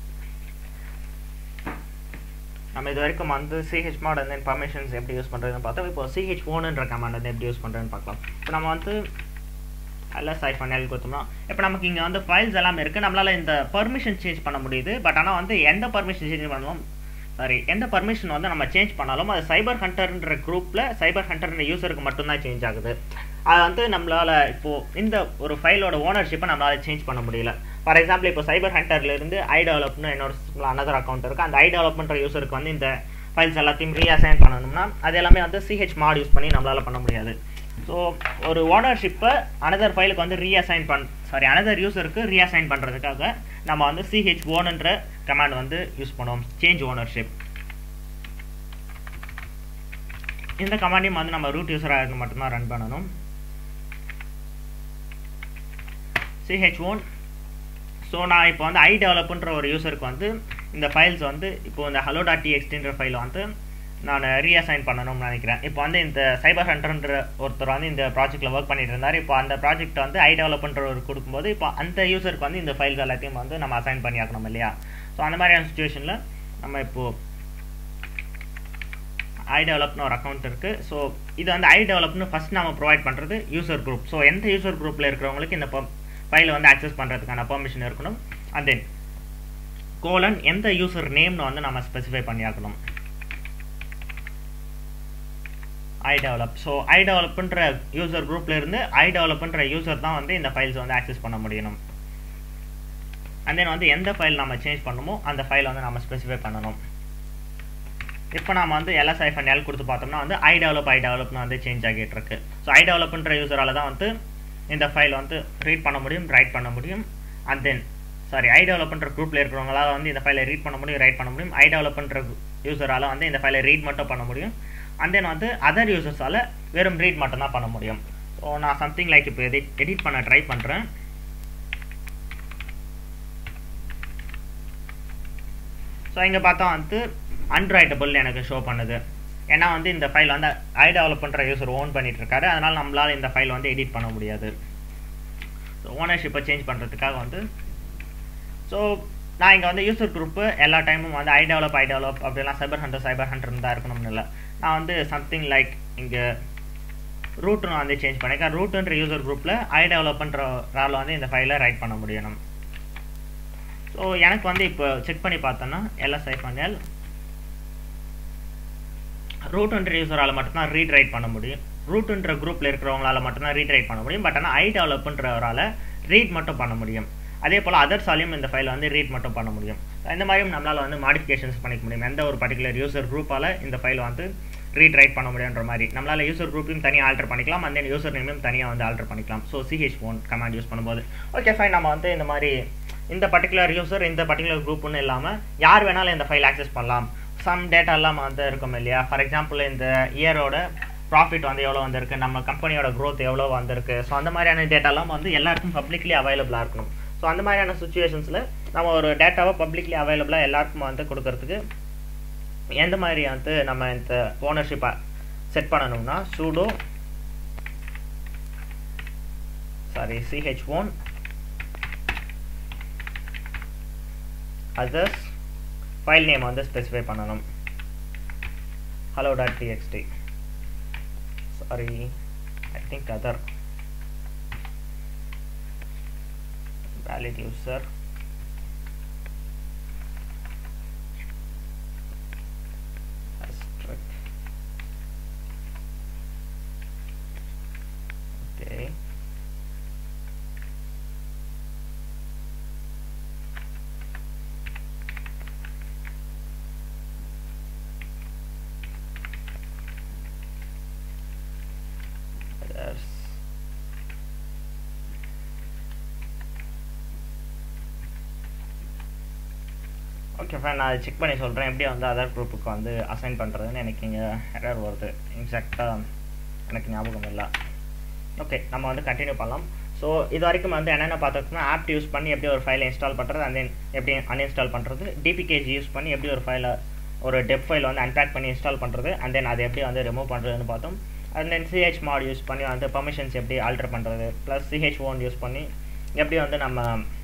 நம்ம இது வரைக்கும் வந்து சிஹெச் மாட் வந்து பர்மிஷன்ஸ் எப்படி யூஸ் பண்ணுறதுன்னு பார்த்தோம் இப்போ சிஹெச் ஃபோனுன்ற கமாண்ட் வந்து எப்படி யூஸ் பண்ணுறதுன்னு பார்க்கலாம் இப்போ நம்ம வந்து எல்எஸ் ஐஃபன் எல் கொடுத்தோம்னா இப்போ நமக்கு இங்கே வந்து ஃபைல்ஸ் எல்லாமே இருக்குது நம்மளால் இந்த பர்மிஷன் சேஞ்ச் பண்ண முடியுது பட் ஆனால் வந்து எந்த பர்மிஷன் சேஞ்ச் பண்ணணும் சாரி எந்த பர்மிஷன் வந்து நம்ம சேஞ்ச் பண்ணாலும் அது சைபர் ஹண்டர்ன்ற குரூப்பில் சைபர் ஹண்டர்ன்ற யூசருக்கு மட்டும்தான் சேஞ்ச் ஆகுது அது வந்து நம்மளால் இப்போது இந்த ஒரு ஃபைலோட ஓனர்ஷிப்பை நம்மளால் சேஞ்ச் பண்ண முடியல ஃபார் எக்ஸாம்பிள் இப்போ சைபர் ஹண்டர்லேருந்து ஐ டெவலப்னு என்னோட அனதர் அக்கௌண்ட் இருக்குது அந்த ஐ டெவலப்ன்ற யூசருக்கு வந்து இந்த ஃபைல்ஸ் எல்லாத்தையும் ரீஅசைன் பண்ணணும்னா அது எல்லாமே வந்து சிஹெச் மாட் யூஸ் பண்ணி நம்மளால் பண்ண முடியாது ஸோ ஒரு ஓனர்ஷிப்பை அனதர் ஃபைலுக்கு வந்து ரீஅசைன் பண் சாரி அனதர் யூசருக்கு ரீஅசைன் பண்ணுறதுக்காக நம்ம வந்து சிஹெச் ஓனுன்ற கமாண்ட் வந்து யூஸ் பண்ணுவோம் சேஞ்ச் ஓனர்ஷிப் இந்த கமாண்டையும் வந்து நம்ம ரூட் யூஸராக இருந்து மட்டும்தான் ரன் பண்ணணும் சிஹெச் ஓன் ஸோ நான் இப்போ வந்து ஐ டெவலப்புன்ற ஒரு யூசருக்கு வந்து இந்த ஃபைல்ஸ் வந்து இப்போ இந்த ஹலோ டாட் டிஎக்ஸ்டின்ற ஃபைலை வந்து நான் ரீஅசைன் பண்ணணும்னு நினைக்கிறேன் இப்போ வந்து இந்த சைபர் ஹண்ட்ரன்ற ஒருத்தர் வந்து இந்த ப்ராஜெக்ட்டில் ஒர்க் பண்ணிட்டு இருந்தார் இப்போ அந்த ப்ராஜெக்ட் வந்து ஐ டெவலப்ன்ற ஒரு கொடுக்கும்போது இப்போ அந்த யூசருக்கு வந்து இந்த ஃபைல்ஸ் எல்லாத்தையும் வந்து நம்ம அசைன் பண்ணி ஆக்கணும் இல்லையா ஸோ அந்த மாதிரியான சுச்சுவேஷனில் நம்ம இப்போது ஐ டெவலப்னு ஒரு அக்கௌண்ட் இருக்குது ஸோ இது வந்து ஐ டெவலப்னு ஃபஸ்ட் நம்ம ப்ரொவைட் பண்ணுறது யூசர் குரூப் ஸோ எந்த யூசர் குரூப்பில் இருக்கிறவங்களுக்கு இந்த ஃபைலை வந்து ஆக்சஸ் பண்ணுறதுக்கான பெர்மிஷன் இருக்கணும் அண்ட் தென் கோலன் எந்த யூசர் நேம்னு வந்து நம்ம ஸ்பெசிஃபை பண்ணியாக்கணும் ஐ டெவலப் ஸோ ஐ டெவலப்ன்ற யூசர் குரூப்ல இருந்து ஐ டெவலப்ன்ற யூசர் தான் வந்து இந்த ஃபைல்ஸ் வந்து ஆக்சஸ் பண்ண முடியணும் அண்ட் தென் வந்து எந்த ஃபைல் நம்ம சேஞ்ச் பண்ணுமோ அந்த ஃபைல் வந்து நம்ம ஸ்பெசிஃபை பண்ணணும் இப்போ நம்ம வந்து எல்எஸ் ஐஃபன் எல் கொடுத்து பார்த்தோம்னா வந்து ஐ டெவலப் ஐ டெவலப்னு வந்து சேஞ்ச் ஆகிட்டு இருக்கு ஸோ ஐ டெவலப்ன்ற யூசரால் தான் வந்து இந்த ஃபைல் வந்து ரீட் பண்ண முடியும் ரைட் பண்ண முடியும் அண்ட் தென் சாரி ஐ டெவலப்ன்ற குரூப்பில் இருக்கிறவங்களால வந்து இந்த ஃபைலை ரீட் பண்ண முடியும் ரைட் பண்ண முடியும் ஐ டெவலப்ன்ற யூசரால் வந்து இந்த ஃபைலை ரீட் மட்டும் பண்ண முடியும் அண்ட் தென் வந்து அதர் யூசர்ஸால் வெறும் ரீட் மட்டும் தான் பண்ண முடியும் ஸோ நான் சம்திங் லைக் இப்போ எடிட் எடிட் பண்ண ட்ரை பண்ணுறேன் ஸோ இங்கே பார்த்தா வந்து அன்ரைட்டபிள் எனக்கு ஷோ பண்ணுது ஏன்னா வந்து இந்த ஃபைல் வந்து ஐ டெவலப் பண்ணுற யூசர் ஓன் பண்ணிட்டு இருக்காரு அதனால் நம்மளால் இந்த ஃபைல் வந்து எடிட் பண்ண முடியாது ஸோ ஓனர்ஷிப்பை சேஞ்ச் பண்ணுறதுக்காக வந்து ஸோ நான் இங்கே வந்து யூசர் குரூப்பு எல்லா டைமும் வந்து ஐ டெவலப் ஐ டெவலப் அப்படிலாம் சைபர் ஹண்ட்ரட் சைபர் ஹண்ட்ரட் தான் இருக்கணும்னு இல்லை நான் வந்து சம்திங் லைக் இங்கே ரூட் நான் வந்து சேஞ்ச் பண்ணிக்கிறேன் ரூட்டுன்ற யூசர் குரூப்பில் ஐ டெவலப்ன்ற ரால் வந்து இந்த ஃபைலை ரைட் பண்ண முடியணும் ஸோ எனக்கு வந்து இப்போ செக் பண்ணி பார்த்தோன்னா எல்எஸ்ஐ ஃபனல் ரூட்ன்ற யூசரால் மட்டும்தான் ரீட் ரைட் பண்ண முடியும் ரூட்ன்ற குரூப்பில் இருக்கிறவங்களால மட்டும்தான் ரீட் ரைட் பண்ண முடியும் பட் ஆனால் ஐ டெவலப்ன்றவரால் ரீட் மட்டும் பண்ண முடியும் அதே போல் அதர்ஸாலையும் இந்த ஃபைலை வந்து ரீட் மட்டும் பண்ண முடியும் இந்த மாதிரியும் நம்மளால் வந்து மாடிஃபிகேஷன்ஸ் பண்ணிக்க முடியும் எந்த ஒரு பர்டிகுலர் யூசர் குரூப்பால் இந்த ஃபைலை வந்து ரீட் ரைட் பண்ண முடியுன்ற மாதிரி நம்மளால் யூசர் குரூப்பையும் தனியாக ஆல்டர் பண்ணிக்கலாம் அந்த யூசர் நேமையும் தனியாக வந்து ஆல்டர் பண்ணிக்கலாம் so CH phone command use பண்ணும்போது ஓகே ஃபைன் நம்ம வந்து இந்த மாதிரி இந்த பர்டிகுலர் யூசர் இந்த பர்டிகுலர் குரூப்னு இல்லாமல் யார் வேணாலும் இந்த ஃபைல் ஆக்சஸ் பண்ணலாம் சம் டேட்டா எல்லாம் வந்து இருக்கும் இல்லையா ஃபார் எக்ஸாம்பிள் இந்த இயரோட ப்ராஃபிட் வந்து எவ்வளோ வந்திருக்கு நம்ம கம்பெனியோட க்ரோத் எவ்வளோ வந்திருக்கு ஸோ அந்த மாதிரியான டேட்டாலாம் வந்து எல்லாருக்கும் பப்ளிக்லி அவைலபிளாக இருக்கணும் ஸோ அந்த மாதிரியான சுச்சுவேஷன்ஸில் நம்ம ஒரு டேட்டாவை பப்ளிக்லி அவைலபிளாக எல்லாருக்கும் வந்து கொடுக்கறதுக்கு எந்த மாதிரி வந்து நம்ம இந்த ஓனர்ஷிப்பை செட் பண்ணணும்னா sudo sorry CH own others file name வந்து ஸ்பெசிஃபை பண்ணணும் hello dot TXT sorry I think other valid user asterisk okay others okay fine நான் செக் பண்ணி சொல்கிறேன் எப்படி வந்து அதர் குரூப்புக்கு வந்து அசைன் பண்ணுறதுன்னு எனக்கு இங்கே எரர் வருது எக்ஸாக்டாக எனக்கு ஞாபகம் இல்லை ஓகே நம்ம வந்து கண்டினியூ பண்ணலாம் ஸோ இது வரைக்கும் வந்து என்னென்ன பார்த்துருக்கோம்னா ஆப் யூஸ் பண்ணி எப்படி ஒரு ஃபைலை இன்ஸ்டால் பண்ணுறது அண்ட் தென் எப்படி அன்இன்ஸ்டால் பண்ணுறது டிபிகேஜி யூஸ் பண்ணி எப்படி ஒரு ஃபைலை ஒரு டெப் ஃபைல் வந்து அன்பேக் பண்ணி இன்ஸ்டால் பண்ணுறது அண்ட் தென் அதை எப்படி வந்து ரிமூவ் பண்ணுறதுன்னு பார்த்தோம் and then CH mod use பண்ணி வந்து பர்மிஷன்ஸ் எப்படி ஆல்டர் பண்ணுறது ப்ளஸ் சிஹெச் ஓன் யூஸ் பண்ணி எப்படி வந்து நம்ம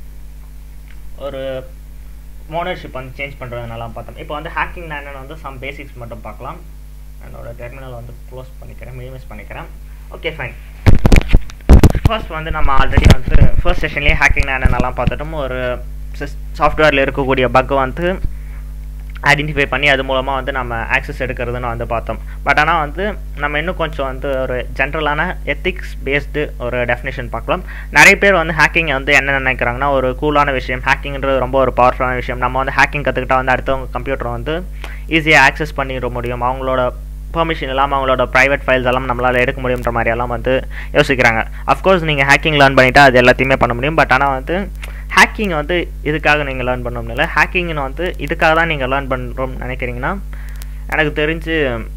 ஒரு ஓனர்ஷிப் வந்து சேஞ்ச் பண்ணுறதுனாலாம் பார்த்தோம் இப்போ வந்து ஹேக்கிங் என்னென்னு வந்து சம் பேசிக்ஸ் மட்டும் பார்க்கலாம் என்னோட டெர்மினல் வந்து க்ளோஸ் பண்ணிக்கிறேன் மினிமைஸ் பண்ணிக்கிறேன் ஓகே ஃபைன் ஃபர்ஸ்ட் வந்து நம்ம ஆல்ரெடி வந்து ஃபர்ஸ்ட் செஷன்லேயே ஹேக்கிங் என்னென்னலாம் பார்த்துட்டோம் ஒரு சாஃப்ட்வேரில் இருக்கக்கூடிய பக் வந்து ஐடென்டிஃபை பண்ணி அது மூலமாக வந்து நம்ம ஆக்சஸ் எடுக்கிறதுன்னு வந்து பார்த்தோம் பட் ஆனால் வந்து நம்ம இன்னும் கொஞ்சம் வந்து ஒரு ஜென்ரலான எத்திக்ஸ் பேஸ்டு ஒரு டெஃபினேஷன் பார்க்கலாம் நிறைய பேர் வந்து ஹேக்கிங் வந்து என்ன நினைக்கிறாங்கன்னா ஒரு கூலான விஷயம் ஹேக்கிங்கிறது ரொம்ப ஒரு பவர்ஃபுல்லான விஷயம் நம்ம வந்து ஹேக்கிங் கற்றுக்கிட்டா வந்து அடுத்தவங்க கம்ப்யூட்டரை வந்து ஈஸியாக ஆக்சஸ் பண்ணிட முடியும் அவங்களோட பெர்மிஷன் இல்லாமல் அவங்களோட ப்ரைவேட் ஃபைல்ஸ் எல்லாம் நம்மளால் எடுக்க முடியுன்ற மாதிரி எல்லாம் வந்து யோசிக்கிறாங்க அஃப்கோர்ஸ் நீங்கள் ஹேக்கிங் லேர்ன் பண்ணிட்டா அது எல்லாத்தையுமே பண்ண முடியும் பட் ஆனால் வந்து ஹேக்கிங் வந்து இதுக்காக நீங்கள் லேர்ன் பண்ணணும்னு இல்லை ஹேக்கிங்னு வந்து இதுக்காக தான் நீங்கள் லேர்ன் பண்ணுறோம்னு நினைக்கிறீங்கன்னா எனக்கு தெரிஞ்சு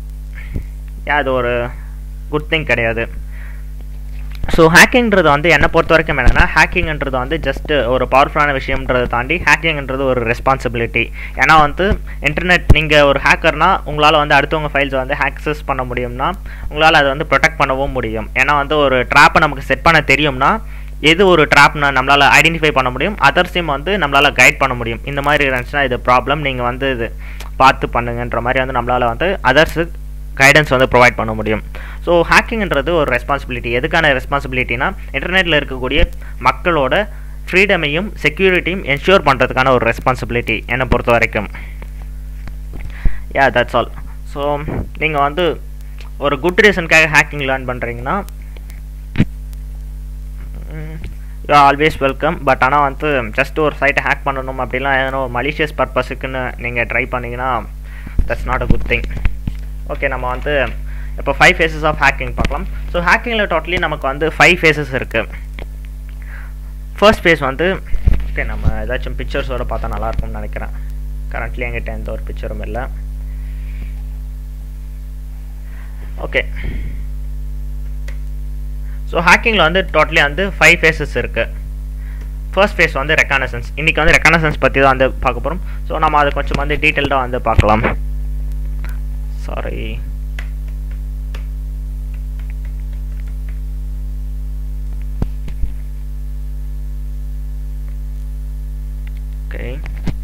ஏன் அது ஒரு குட் திங் கிடையாது ஸோ ஹேக்கிங்கிறது வந்து என்னை பொறுத்த வரைக்கும் என்னென்னா ஹேக்கிங்ன்றது வந்து ஜஸ்ட் ஒரு பவர்ஃபுல்லான விஷயம்ன்றதை தாண்டி ஹேக்கிங்ன்றது ஒரு ரெஸ்பான்சிபிலிட்டி ஏன்னா வந்து இன்டர்நெட் நீங்கள் ஒரு ஹேக்கர்னா உங்களால் வந்து அடுத்தவங்க ஃபைல்ஸை வந்து ஆக்சஸ் பண்ண முடியும்னா உங்களால் அதை வந்து ப்ரொடெக்ட் பண்ணவும் முடியும் ஏன்னா வந்து ஒரு ட்ராப்பை நமக்கு செட் பண்ண தெரியும்னா எது ஒரு ட்ராப்னு நம்மளால் ஐடென்டிஃபை பண்ண முடியும் அதர்ஸையும் வந்து நம்மளால் கைட் பண்ண முடியும் இந்த மாதிரி இருந்துச்சுன்னா இது ப்ராப்ளம் நீங்கள் வந்து இது பார்த்து பண்ணுங்கன்ற மாதிரி வந்து நம்மளால் வந்து அதர்ஸு கைடன்ஸ் வந்து ப்ரொவைட் பண்ண முடியும் ஸோ ஹேக்கிங்ன்றது ஒரு ரெஸ்பான்சிபிலிட்டி எதுக்கான ரெஸ்பான்சிபிலிட்டினா இன்டர்நெட்டில் இருக்கக்கூடிய மக்களோட ஃப்ரீடமையும் செக்யூரிட்டியும் என்ஷூர் பண்ணுறதுக்கான ஒரு ரெஸ்பான்சிபிலிட்டி என்னை பொறுத்த வரைக்கும் யா தட்ஸ் ஆல் ஸோ நீங்கள் வந்து ஒரு குட் ரீசனுக்காக ஹேக்கிங் லேர்ன் பண்ணுறீங்கன்னா யூ ஆல்வேஸ் வெல்கம் பட் ஆனால் வந்து ஜஸ்ட் ஒரு சைட்டை ஹேக் பண்ணணும் அப்படிலாம் ஏதோ மலிஷியஸ் பர்பஸுக்குன்னு நீங்கள் ட்ரை பண்ணிங்கன்னா that's not a good thing okay நம்ம வந்து இப்போ ஃபைவ் ஃபேஸஸ் ஆஃப் ஹேக்கிங் பார்க்கலாம் ஸோ ஹேக்கிங்கில் டோட்டலி நமக்கு வந்து ஃபைவ் ஃபேஸஸ் இருக்குது ஃபர்ஸ்ட் ஃபேஸ் வந்து ஓகே நம்ம ஏதாச்சும் பிக்சர்ஸோட பார்த்தா நல்லாயிருக்கும்னு நினைக்கிறேன் கரண்ட்லி என்கிட்ட எந்த ஒரு பிக்சரும் இல்லை ஓகே ஸோ ஹேக்கிங்கில் வந்து டோட்டலி வந்து ஃபைவ் ஃபேஸஸ் இருக்குது ஃபர்ஸ்ட் ஃபேஸ் வந்து ரெக்கானசன்ஸ் இன்றைக்கி வந்து ரெக்கானசன்ஸ் பற்றி தான் வந்து பார்க்க போகிறோம் ஸோ நம்ம அதை கொஞ்சம் வந்து டீட்டெயில்டாக வந்து பார்க்கலாம் சாரி ஓகே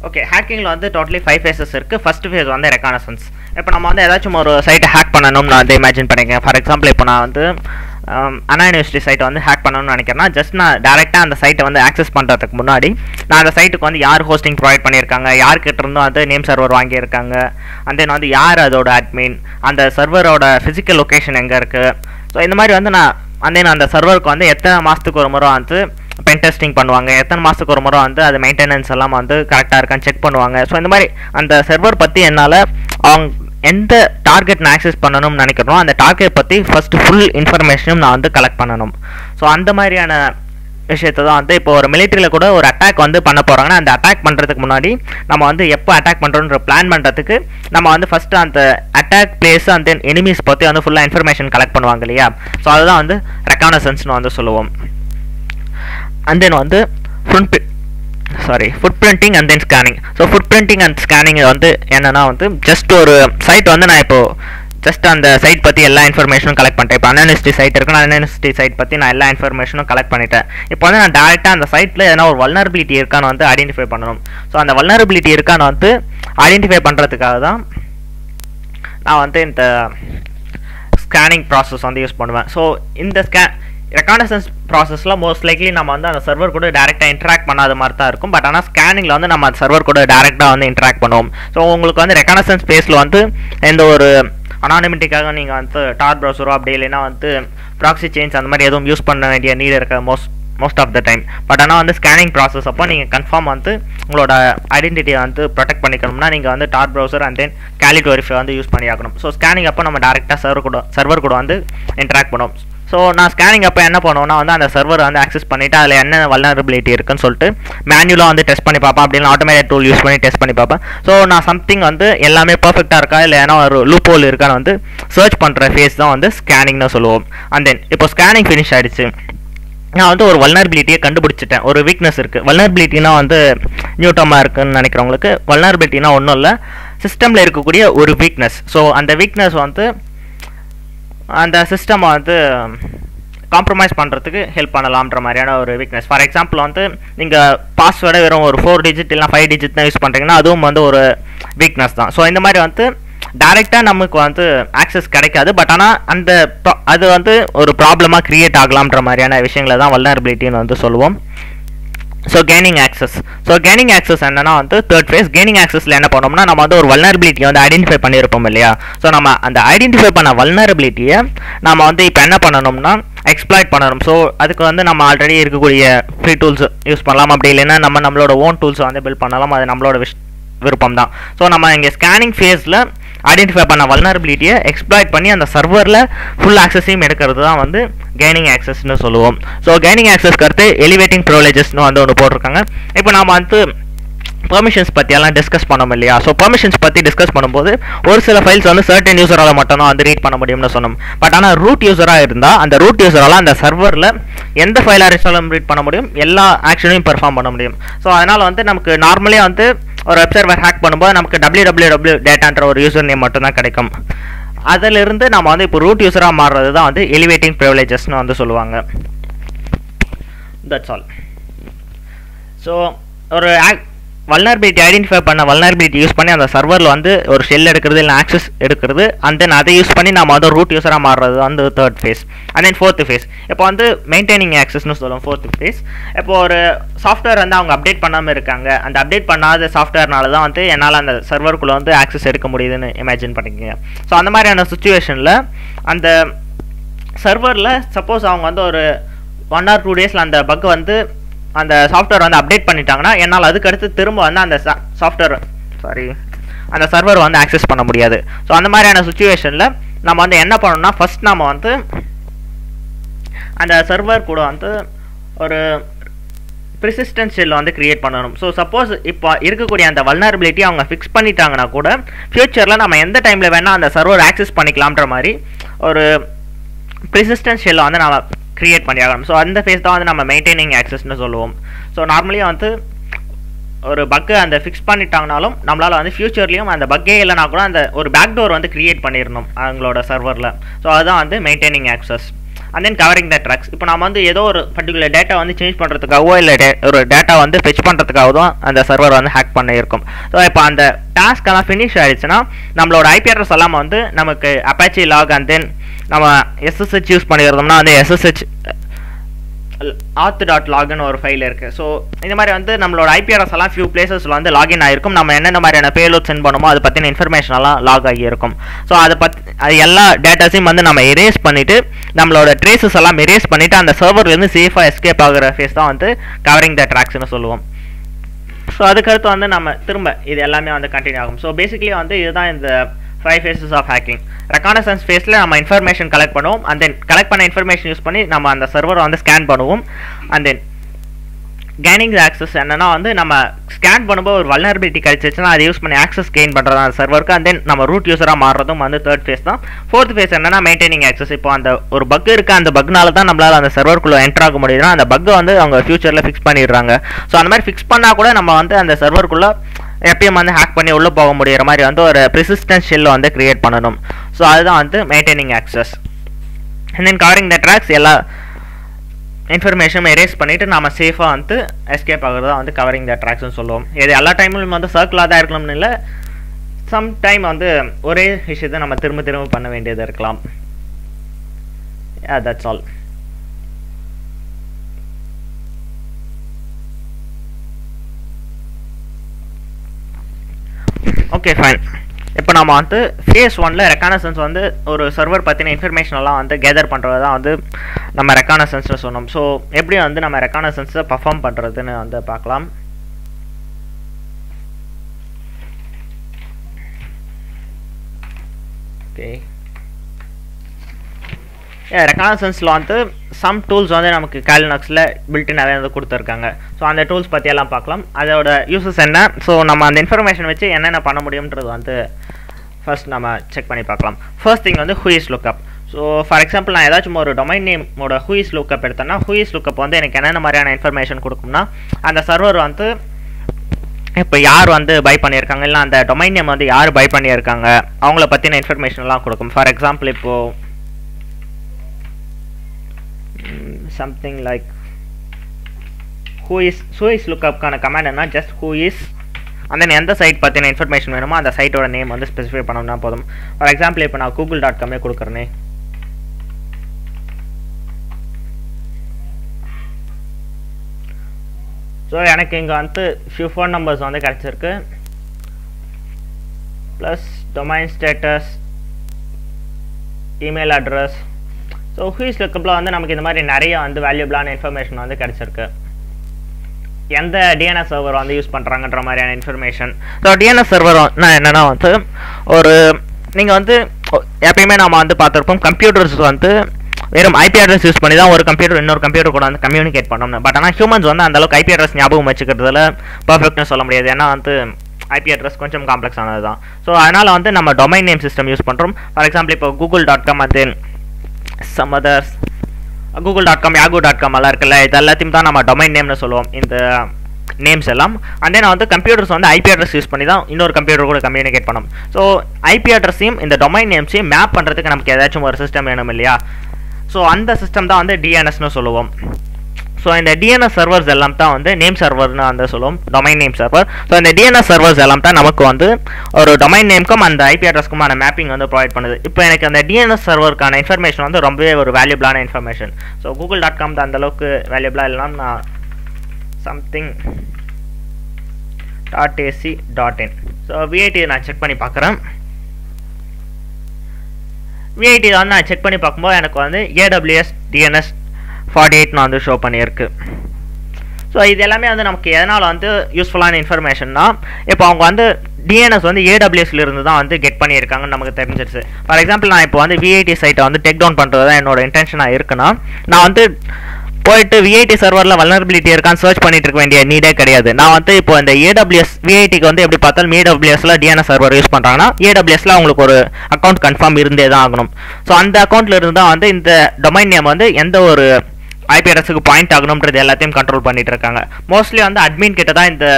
ஓகே ஹேக்கிங்கில் வந்து டோட்டலி ஃபைவ் ஃபேஸஸ் இருக்குது ஃபஸ்ட் ஃபேஸ் வந்து ரெக்கானசன்ஸ் இப்போ நம்ம வந்து ஏதாச்சும் ஒரு சைட்டை ஹேக் பண்ணணும்னு நான் வந்து இமேஜின் பண்ணிக்கேன் ஃபார் எக்ஸாம்பிள் இப்போ நான் வந்து அண்ணா யூனிவர்சிட்டி சைட்டை வந்து ஹேக் பண்ணணும்னு நினைக்கிறேன்னா ஜஸ்ட் நான் டேரெக்டாக அந்த சைட்டை வந்து ஆக்சஸ் பண்ணுறதுக்கு முன்னாடி நான் அந்த சைட்டுக்கு வந்து யார் ஹோஸ்டிங் ப்ரொவைட் பண்ணியிருக்காங்க யார்கிட்ட இருந்தும் வந்து நேம் சர்வர் வாங்கியிருக்காங்க அண்ட் தென் வந்து யார் அதோட அட்மின் அந்த சர்வரோட ஃபிசிக்கல் லொக்கேஷன் எங்கே இருக்குது ஸோ இந்த மாதிரி வந்து நான் அண்ட் தென் அந்த சர்வருக்கு வந்து எத்தனை மாதத்துக்கு ஒரு முறை வந்து பென் டெஸ்டிங் பண்ணுவாங்க எத்தனை மாதத்துக்கு ஒரு முறை வந்து அது மெயின்டெனன்ஸ் எல்லாம் வந்து கரெக்டாக இருக்கான்னு செக் பண்ணுவாங்க ஸோ இந்த மாதிரி அந்த சர்வர் பற்றி என்னால் அவங்க எந்த டார்கெட் நான் ஆக்சஸ் பண்ணணும்னு நினைக்கிறோம் அந்த டார்கெட் பற்றி ஃபஸ்ட்டு ஃபுல் இன்ஃபர்மேஷனும் நான் வந்து கலெக்ட் பண்ணணும் ஸோ அந்த மாதிரியான விஷயத்தை தான் வந்து இப்போ ஒரு மிலிட்டரியில் கூட ஒரு அட்டாக் வந்து பண்ண போகிறாங்கன்னா அந்த அட்டாக் பண்ணுறதுக்கு முன்னாடி நம்ம வந்து எப்போ அட்டாக் பண்ணுறோன்ற பிளான் பண்ணுறதுக்கு நம்ம வந்து ஃபஸ்ட்டு அந்த attack place and then enemies பற்றி வந்து ஃபுல்லாக இன்ஃபர்மேஷன் கலெக்ட் பண்ணுவாங்க இல்லையா ஸோ அதுதான் வந்து ரெக்கானசன்ஸ்னு வந்து சொல்லுவோம் அண்ட் தென் வந்து front sorry foot printing and then scanning so foot printing and scanning வந்து என்னன்னா வந்து ஜஸ்ட் ஒரு சைட் வந்து நான் இப்போ ஜஸ்ட் அந்த சைட் பற்றி எல்லா இன்ஃபர்மேஷனும் கலெக்ட் பண்ணிட்டேன் இப்போ அன்யூனிவர்சிட்டி சைட் இருக்கு அன்யூனிவர்சிட்டி சைட் பற்றி நான் எல்லா இன்ஃபர்மேஷனும் கலெக்ட் பண்ணிட்டேன் இப்போ வந்து நான் டேரெக்டாக அந்த சைட்டில் எதனா ஒரு வல்னரபிலிட்டி இருக்கான்னு வந்து ஐடென்டிஃபை பண்ணணும் ஸோ அந்த வல்னரபிலிட்டி இருக்கான்னு வந்து ஐடென்டிஃபை பண்ணுறதுக்காக தான் நான் வந்து இந்த ஸ்கேனிங் ப்ராசஸ் வந்து யூஸ் பண்ணுவேன் ஸோ இந்த ஸ்கே ரெக்கானசன்ஸ் ப்ராசஸில் மோஸ்ட் லைக்லி நம்ம வந்து அந்த சர்வர் கூட டேரெக்டாக இன்ட்ராக்ட் பண்ணாத மாதிரி தான் இருக்கும் பட் ஆனால் ஸ்கேனிங்கில் வந்து நம்ம அந்த சர்வர் கூட டேரெக்டாக வந்து இன்ட்ராக்ட் பண்ணுவோம் ஸோ உங்களுக்கு வந்து ரெக்கானசன்ஸ் ஸ்பேஸில் வந்து எந்த ஒரு அனானிமிட்டிக்காக நீங்கள் வந்து டார் ப்ரௌசரோ அப்படி இல்லைன்னா வந்து ப்ராக்ஸி சேஞ்ச் அந்த மாதிரி எதுவும் யூஸ் பண்ண வேண்டிய நீட் இருக்க most most of the time but ஆனால் வந்து ஸ்கேனிங் ப்ராசஸ் அப்போ நீங்கள் கன்ஃபார்ம் வந்து உங்களோட ஐடென்டிட்டியை வந்து ப்ரொடெக்ட் பண்ணிக்கணும்னா நீங்கள் வந்து டார் ப்ரௌசர் அண்ட் தென் கேலிட் வெரிஃபை வந்து யூஸ் பண்ணி ஆகணும் ஸோ ஸ்கேனிங் அப்போ நம்ம டேரெக்டாக சர்வர் கூட சர்வர் கூட வந்து இன்ட்ராக்ட் பண்ணுவோம் ஸோ நான் ஸ்கேனிங் அப்போ என்ன பண்ணுவேன்னா வந்து அந்த சர்வர் வந்து ஆக்சஸ் பண்ணிவிட்டு அதில் என்ன வல்னரபிலிட்டி இருக்குன்னு சொல்லிட்டு மேனுவலாக வந்து டெஸ்ட் பண்ணி பார்ப்பேன் அப்படின்னு ஆட்டோமேட்டிக் டூல் யூஸ் பண்ணி டெஸ்ட் பண்ணி பார்ப்பேன் ஸோ நான் சம்திங் வந்து எல்லாமே பர்ஃபெக்டாக இருக்கா இல்லை ஏன்னா ஒரு லூப் ஹோல் இருக்கான்னு வந்து சர்ச் பண்ணுற ஃபேஸ் தான் வந்து ஸ்கேனிங்னு சொல்லுவோம் அண்ட் தென் இப்போ ஸ்கேனிங் ஃபினிஷ் ஆகிடுச்சு நான் வந்து ஒரு வல்னரபிலிட்டியை கண்டுபிடிச்சிட்டேன் ஒரு வீக்னஸ் இருக்குது வல்னரபிலிட்டினா வந்து நியூட்டமாக இருக்குன்னு நினைக்கிறவங்களுக்கு வல்னரபிலிட்டினா ஒன்றும் இல்லை சிஸ்டமில் இருக்கக்கூடிய ஒரு வீக்னஸ் ஸோ அந்த வீக்னஸ் வந்து அந்த சிஸ்டம் வந்து காம்ப்ரமைஸ் பண்ணுறதுக்கு ஹெல்ப் பண்ணலாம்ன்ற மாதிரியான ஒரு வீக்னஸ் ஃபார் எக்ஸாம்பிள் வந்து நீங்கள் பாஸ்வேர்டை வெறும் ஒரு ஃபோர் டிஜிட் இல்லை ஃபைவ் டிஜிட் தான் யூஸ் பண்ணுறீங்கன்னா அதுவும் வந்து ஒரு வீக்னஸ் தான் ஸோ இந்த மாதிரி வந்து டேரெக்டாக நமக்கு வந்து ஆக்சஸ் கிடைக்காது பட் ஆனால் அந்த அது வந்து ஒரு ப்ராப்ளமாக க்ரியேட் ஆகலாம்ன்ற மாதிரியான விஷயங்களை தான் வல்னரபிலிட்டின்னு வந்து சொல்லுவோம் so gaining access so gaining access என்னன்னா வந்து தேர்ட் ஃபேஸ் கெய்னிங் ஆக்சஸில் என்ன பண்ணோம்னா நம்ம வந்து ஒரு வல்னரபிலிட்டியை வந்து ஐடென்டிஃபை பண்ணியிருப்போம் இல்லையா ஸோ நம்ம அந்த ஐடென்டிஃபை பண்ண வல்னரபிலிட்டியை நம்ம வந்து இப்போ என்ன பண்ணணும்னா எக்ஸ்ப்ளாய்ட் பண்ணணும் ஸோ அதுக்கு வந்து நம்ம ஆல்ரெடி இருக்கக்கூடிய ஃப்ரீ டூல்ஸ் யூஸ் பண்ணலாம் அப்படி இல்லைன்னா நம்ம நம்மளோட ஓன் டூல்ஸை வந்து பில்ட் பண்ணலாம் அது நம்மளோட விஷ் விருப்பம் தான் ஸோ நம்ம இங்கே ஸ்கேனிங் ஃபேஸில் ஐடென்டிஃபை பண்ண வல்னரபிலிட்டியை எக்ஸ்ப்ளாய்ட் பண்ணி அந்த சர்வரில் ஃபுல் ஆக்சஸையும் எடுக்கிறது தான் வந்து கெய்னிங் ஆக்சஸ்னு சொல்லுவோம் ஸோ கெய்னிங் ஆக்சஸ்க்கு அடுத்து எலிவேட்டிங் ப்ரிவிலேஜஸ்னு வந்து ஒன்று போட்டிருக்காங்க இப்போ நாம் வந்து பெர்மிஷன்ஸ் பற்றியெல்லாம் டிஸ்கஸ் பண்ணோம் இல்லையா ஸோ பெர்மிஷன்ஸ் பற்றி டிஸ்கஸ் பண்ணும்போது ஒரு சில ஃபைல்ஸ் வந்து சர்டன் யூசரால் மட்டும்தான் வந்து ரீட் பண்ண முடியும்னு சொன்னோம் பட் ஆனால் ரூட் யூசராக இருந்தால் அந்த ரூட் யூசரால் அந்த சர்வரில் எந்த ஃபைலாக இருந்தாலும் ரீட் பண்ண முடியும் எல்லா ஆக்ஷனையும் பெர்ஃபார்ம் பண்ண முடியும் ஸோ அதனால் வந்து நமக்கு நார்மலே வந்து ஒரு வெப் சர்வர் ஹேக் பண்ணும்போது நமக்கு டபிள்யூ டபிள்யூ டபிள்யூ டேட்டான்ற ஒரு யூசர் நேம் மட்டும்தான் கிடைக்கும் அதிலிருந்து நம்ம வந்து இப்போ ரூட் யூசராக மாறுறது தான் வந்து எலிவேட்டிங் ப்ரிவிலேஜஸ்னு வந்து சொல்லுவாங்க தட்ஸ் ஆல் ஸோ ஒரு வல்னரபிலிட்டி ஐடென்டிஃபை பண்ண வல்னரபிலிட்டி யூஸ் பண்ணி அந்த சர்வரில் வந்து ஒரு ஷெல் எடுக்கிறது இல்லை ஆக்சஸ் எடுக்கிறது அண்ட் தென் அதை யூஸ் பண்ணி நம்ம வந்து ரூட் யூஸராக மாறுறது வந்து third phase and then fourth phase இப்போ வந்து மெயின்டைனிங் ஆக்சஸ்னு சொல்லுவோம் ஃபோர்த்து ஃபேஸ் இப்போ ஒரு சாஃப்ட்வேர் வந்து அவங்க அப்டேட் பண்ணாமல் இருக்காங்க அந்த அப்டேட் பண்ணாத சாஃப்ட்வேர்னால தான் வந்து என்னால் அந்த சர்வருக்குள்ளே வந்து ஆக்சஸ் எடுக்க முடியுதுன்னு இமேஜின் பண்ணிக்கோங்க ஸோ அந்த மாதிரியான சுச்சுவேஷனில் அந்த சர்வரில் சப்போஸ் அவங்க வந்து ஒரு ஒன் ஆர் டூ டேஸில் அந்த பக் வந்து அந்த சாஃப்ட்வேர் வந்து அப்டேட் பண்ணிட்டாங்கன்னா என்னால் அதுக்கடுத்து திரும்ப வந்து அந்த சாஃப்ட்வேர் சாரி அந்த சர்வர் வந்து ஆக்சஸ் பண்ண முடியாது ஸோ அந்த மாதிரியான சுச்சுவேஷனில் நம்ம வந்து என்ன பண்ணணும்னா ஃபஸ்ட் நம்ம வந்து அந்த சர்வர் கூட வந்து ஒரு ப்ரிசிஸ்டன்ஸ் ஷெல் வந்து கிரியேட் பண்ணணும் ஸோ சப்போஸ் இப்போ இருக்கக்கூடிய அந்த வல்னரபிலிட்டி அவங்க ஃபிக்ஸ் பண்ணிட்டாங்கன்னா கூட ஃப்யூச்சரில் நம்ம எந்த டைமில் வேணால் அந்த சர்வர் ஆக்சஸ் பண்ணிக்கலாம்ன்ற மாதிரி ஒரு ப்ரிசிஸ்டன்ஸ் ஷெல்லை வந்து நம்ம க்ரியேட் பண்ணி ஆகணும் ஸோ அந்த ஃபேஸ் தான் வந்து நம்ம மெயின்டைனிங் ஆக்சஸ்னு சொல்லுவோம் ஸோ நார்மலி வந்து ஒரு பக்கு அந்த ஃபிக்ஸ் பண்ணிட்டாங்கனாலும் நம்மளால் வந்து ஃப்யூச்சர்லேயும் அந்த பக்கே இல்லைனா கூட அந்த ஒரு பேக் டோர் வந்து க்ரியேட் பண்ணிடணும் அவங்களோட சர்வரில் ஸோ அதுதான் வந்து maintaining access and then covering the tracks இப்போ நம்ம வந்து ஏதோ ஒரு பர்டிகுலர் டேட்டா வந்து சேஞ்ச் பண்ணுறதுக்காகவோ இல்லை ஒரு டேட்டா வந்து ஃபெச் பண்ணுறதுக்காக தான் அந்த சர்வர் வந்து ஹேக் பண்ணியிருக்கும் ஸோ இப்போ அந்த டாஸ்க் எல்லாம் ஃபினிஷ் ஆயிடுச்சுன்னா நம்மளோட ஐபி அட்ரஸ் எல்லாம் வந்து நமக்கு அப்பாச்சி லாக் அண்ட் தென் நம்ம எஸ்எஸ்ஹெச் யூஸ் பண்ணியிருந்தோம்னா வந்து எஸ்எஸ்ஹெச் ஆத் டாட் லாகின் ஒரு ஃபைல் இருக்குது ஸோ இந்த மாதிரி வந்து நம்மளோட ஐபிஆர்எஸ் எல்லாம் ஃபியூ பிளேசஸில் வந்து லாகின் ஆகிருக்கும் நம்ம என்னென்ன மாதிரியான பேலோட் சென்ட் பண்ணுமோ அதை பற்றின இன்ஃபர்மேஷன் எல்லாம் லாக் ஆகியிருக்கும் ஸோ அதை பற்றி அது எல்லா டேட்டாஸையும் வந்து நம்ம எரேஸ் பண்ணிவிட்டு நம்மளோட ட்ரேசஸ் எல்லாம் எரேஸ் பண்ணிவிட்டு அந்த சர்வர்லேருந்து சேஃபாக எஸ்கேப் ஆகிற ஃபேஸ் தான் வந்து கவரிங் த ட்ராக்ஸ்னு சொல்லுவோம் ஸோ அதுக்கடுத்து வந்து நம்ம திரும்ப இது எல்லாமே வந்து கண்டினியூ ஆகும் ஸோ பேசிக்கலி வந்து இதுதான் இந்த five phases of hacking reconnaissance ஃபேஸில் நம்ம இன்ஃபர்மேஷன் கலெக்ட் பண்ணுவோம் அண்ட் தென் கலெக்ட் பண்ண இன்ஃபர்மேஷன் யூஸ் பண்ணி நம்ம அந்த சர்வரை வந்து ஸ்கேன் பண்ணுவோம் அண்ட் தென் கேனிங் ஆக்சஸ் என்னன்னா வந்து நம்ம ஸ்கேன் பண்ணும்போது ஒரு வல்னரபிலிட்டி கிடைச்சிச்சுன்னா அதை யூஸ் பண்ணி ஆக்சஸ் கெயின் பண்ணுறது அந்த சர்வருக்கு அண்ட் தென் நம்ம ரூட் யூஸராக மாறுறதும் வந்து தேர்ட் ஃபேஸ் தான் ஃபோர்த் ஃபேஸ் என்னன்னா மெயின்டைனிங் ஆக்சஸ் இப்போ அந்த ஒரு பக் இருக்குது அந்த பக்னால தான் நம்மளால் அந்த சர்வருக்குள்ளே என்டர் ஆக முடியுதுன்னா அந்த பக்கை வந்து அவங்க ஃபியூச்சரில் ஃபிக்ஸ் பண்ணிடுறாங்க ஸோ அந்த மாதிரி ஃபிக்ஸ் பண்ணால் கூட நம்ம வந்து அந்த சர்வருக்குள்ளே எப்பயும் வந்து ஹேக் பண்ணி உள்ளே போக முடியிற மாதிரி வந்து ஒரு ப்ரிசிஸ்டன்ஸ் ஷெல் வந்து கிரியேட் பண்ணணும் ஸோ அதுதான் வந்து maintaining access and then covering the tracks எல்லா இன்ஃபர்மேஷன் எரேஸ் பண்ணிவிட்டு நம்ம சேஃபாக வந்து எஸ்கேப் ஆகுறது தான் வந்து கவரிங் த ட்ராக்ஸ்னு சொல்லுவோம் இது எல்லா டைம்லையும் வந்து சர்க்கிளாக தான் இருக்கணும்னு இல்லை சம் டைம் வந்து ஒரே விஷயத்தை நம்ம திரும்ப திரும்ப பண்ண வேண்டியது இருக்கலாம் தட்ஸ் ஆல் ஓகே ஃபைன் இப்போ நம்ம வந்து ஃபேஸ் ஒனில் ரெக்கானசன்ஸ் வந்து ஒரு சர்வர் பற்றின இன்ஃபர்மேஷன் எல்லாம் வந்து கேதர் பண்ணுறது தான் வந்து நம்ம ரெக்கானசன்ஸ்னு சொன்னோம் ஸோ எப்படி வந்து நம்ம ரெக்கானசன்ஸை பர்ஃபார்ம் பண்ணுறதுன்னு வந்து பார்க்கலாம் ஓகே ரெக்கானசன்ஸில் வந்து சம் டூல்ஸ் வந்து நமக்கு கேலினாக்ஸில் பில்டினாகவே வந்து கொடுத்துருக்காங்க ஸோ அந்த டூல்ஸ் பற்றியெல்லாம் பார்க்கலாம் அதோட யூசஸ் என்ன ஸோ நம்ம அந்த இன்ஃபர்மேஷன் வச்சு என்னென்ன பண்ண முடியுன்றது வந்து ஃபர்ஸ்ட் நம்ம செக் பண்ணி பார்க்கலாம் ஃபர்ஸ்ட் திங் வந்து whois lookup so for example நான் ஏதாச்சும் ஒரு டொமைன் நேமோட ஹூஇஸ் லுக்கப் எடுத்தேன்னா ஹூஇஸ் லுக்கப் வந்து எனக்கு என்னென்ன மாதிரியான இன்ஃபர்மேஷன் கொடுக்கும்னா அந்த சர்வர் வந்து இப்போ யார் வந்து பை பண்ணியிருக்காங்க இல்லை அந்த டொமைன் நேம் வந்து யார் பை பண்ணியிருக்காங்க அவங்கள பற்றின இன்ஃபர்மேஷன்லாம் கொடுக்கும் ஃபார் எக்ஸாம்பிள் இப்போது something like who is who is lookupக்கான கமாண்ட் என்ன just who is and then எந்த சைட் பற்றின இன்ஃபர்மேஷன் வேணுமோ அந்த சைட்டோட நேம் வந்து ஸ்பெசிஃபை பண்ணோம்னா போதும் ஃபார் எக்ஸாம்பிள் இப்போ நான் கூகுள் டாட் காமே கொடுக்குறேனே ஸோ எனக்கு இங்கே வந்து ஃபியூ ஃபோன் நம்பர்ஸ் வந்து கிடச்சிருக்கு plus domain status email address so whois லுக்கப்பில் வந்து நமக்கு இந்த மாதிரி நிறைய வந்து வேல்யூபிளான இன்ஃபர்மேஷன் வந்து கிடச்சிருக்கு எந்த டிஎன்எஸ் சர்வர் வந்து யூஸ் பண்ணுறாங்கன்ற மாதிரியான இன்ஃபர்மேஷன் ஸோ டிஎன்எஸ் சர்வர் என்னென்னா வந்து ஒரு நீங்கள் வந்து எப்பயுமே நம்ம வந்து பார்த்துருப்போம் கம்ப்யூட்டர்ஸ் வந்து வெறும் ஐபி அட்ரஸ் யூஸ் பண்ணி தான் ஒரு கம்ப்யூட்டர் இன்னொரு கம்ப்யூட்டர் கூட வந்து கம்யூனிகேட் பண்ணணும் பட் ஆனால் ஹியூமன்ஸ் வந்து அந்தளவுக்கு ஐபி அட்ரஸ் ஞாபகம் வச்சுக்கிறதுல பர்ஃபெக்ட்னு சொல்ல முடியாது ஏன்னா வந்து ஐபி அட்ரஸ் கொஞ்சம் காம்ப்ளெக்ஸ் ஆனது தான் ஸோ அதனால் வந்து நம்ம டொமைன் நேம் சிஸ்டம் யூஸ் பண்ணுறோம் ஃபார் எக்ஸாம்பிள் இப்போ கூகுள் டாட் காம் அது some others Google dot com Yahoo dot com எல்லாம் இருக்குல்ல இது எல்லாத்தையும் தான் நம்ம டொமைன் நேம்னு சொல்லுவோம் இந்த நேம்ஸ் எல்லாம் அண்ட் தென் வந்து கம்ப்யூட்டர்ஸ் வந்து ஐபி அட்ரஸ் யூஸ் பண்ணி தான் இன்னொரு கம்ப்யூட்டர் கூட கம்யூனிகேட் பண்ணணும் ஸோ ஐபி அட்ரஸையும் இந்த டொமைன் நேம்ஸையும் மேப் பண்ணுறதுக்கு நமக்கு ஏதாச்சும் ஒரு சிஸ்டம் வேணும் இல்லையா ஸோ அந்த சிஸ்டம் தான் வந்து டிஎன்எஸ்னு சொல்லுவோம் ஸோ இந்த டிஎன்எஸ் சர்வர்ஸ் எல்லாம் தான் வந்து நேம் சர்வர்னு வந்து சொல்லுவோம் டொமைன் நேம் சர்வர் ஸோ இந்த டிஎன்எஸ் சர்வர்ஸ் எல்லாம் தான் நமக்கு வந்து ஒரு டொமைன் நேம்க்கும் அந்த ஐபி அட்ரஸ்க்குமான மேப்பிங் வந்து ப்ரொவைட் பண்ணுது இப்போ எனக்கு அந்த டிஎன்எஸ் சர்வருக்கான இன்ஃபர்மேஷன் வந்து ரொம்பவே ஒரு வேல்யூபிளான information so Google dot com தான் அந்தளவுக்கு வேல்யூபிளாக இல்லைனா நான் something dot AC dot in so VIT நான் செக் பண்ணி பார்க்குறேன் விஐடி வந்து நான் செக் பண்ணி பார்க்கும்போது எனக்கு வந்து ஏடபிள்யூஎஸ் டிஎன்எஸ் ஃபார்ட்டி எயிட் நான் வந்து ஷோ பண்ணியிருக்கு ஸோ இது எல்லாமே வந்து நமக்கு எதனால் வந்து யூஸ்ஃபுல்லான இன்ஃபர்மேஷன்னா இப்போ அவங்க வந்து டிஎன்எஸ் வந்து ஏடபிள்யூஎஸ்ல இருந்து தான் வந்து கெட் பண்ணியிருக்காங்கன்னு நமக்கு தெரிஞ்சிருச்சு ஃபார் எக்ஸாம்பிள் நான் இப்போ வந்து விஐடி சைட்டை வந்து டெக் டவுன் பண்ணுறது தான் என்னோட இன்டென்ஷனாக இருக்குன்னா நான் வந்து போயிட்டு விஐடி சர்வரில் வல்னரபிலிட்டி இருக்கான்னு சர்ச் பண்ணிட்டு இருக்க வேண்டிய நீடே கிடையாது நான் வந்து இப்போ இந்த ஏடபிள்யூஎஸ் விஐடிக்கு வந்து எப்படி பார்த்தாலும் ஏடபிள்யூஎஸ்ல டிஎன்எஸ் சர்வர் யூஸ் பண்ணுறாங்கன்னா ஏடபிள்யூஎஸ்ல அவங்களுக்கு ஒரு அக்கௌண்ட் கன்ஃபார்ம் இருந்தே தான் ஆகணும் ஸோ அந்த அக்கௌண்ட்ல இருந்து தான் வந்து இந்த டொமைன் நேம் வந்து எந்த ஒரு ஐபி அட்ரஸுக்கு பாயிண்ட் ஆகணுன்றது எல்லாத்தையும் கண்ட்ரோல் பண்ணிட்டு இருக்காங்க மோஸ்ட்லி வந்து அட்மின் கிட்ட தான் இந்த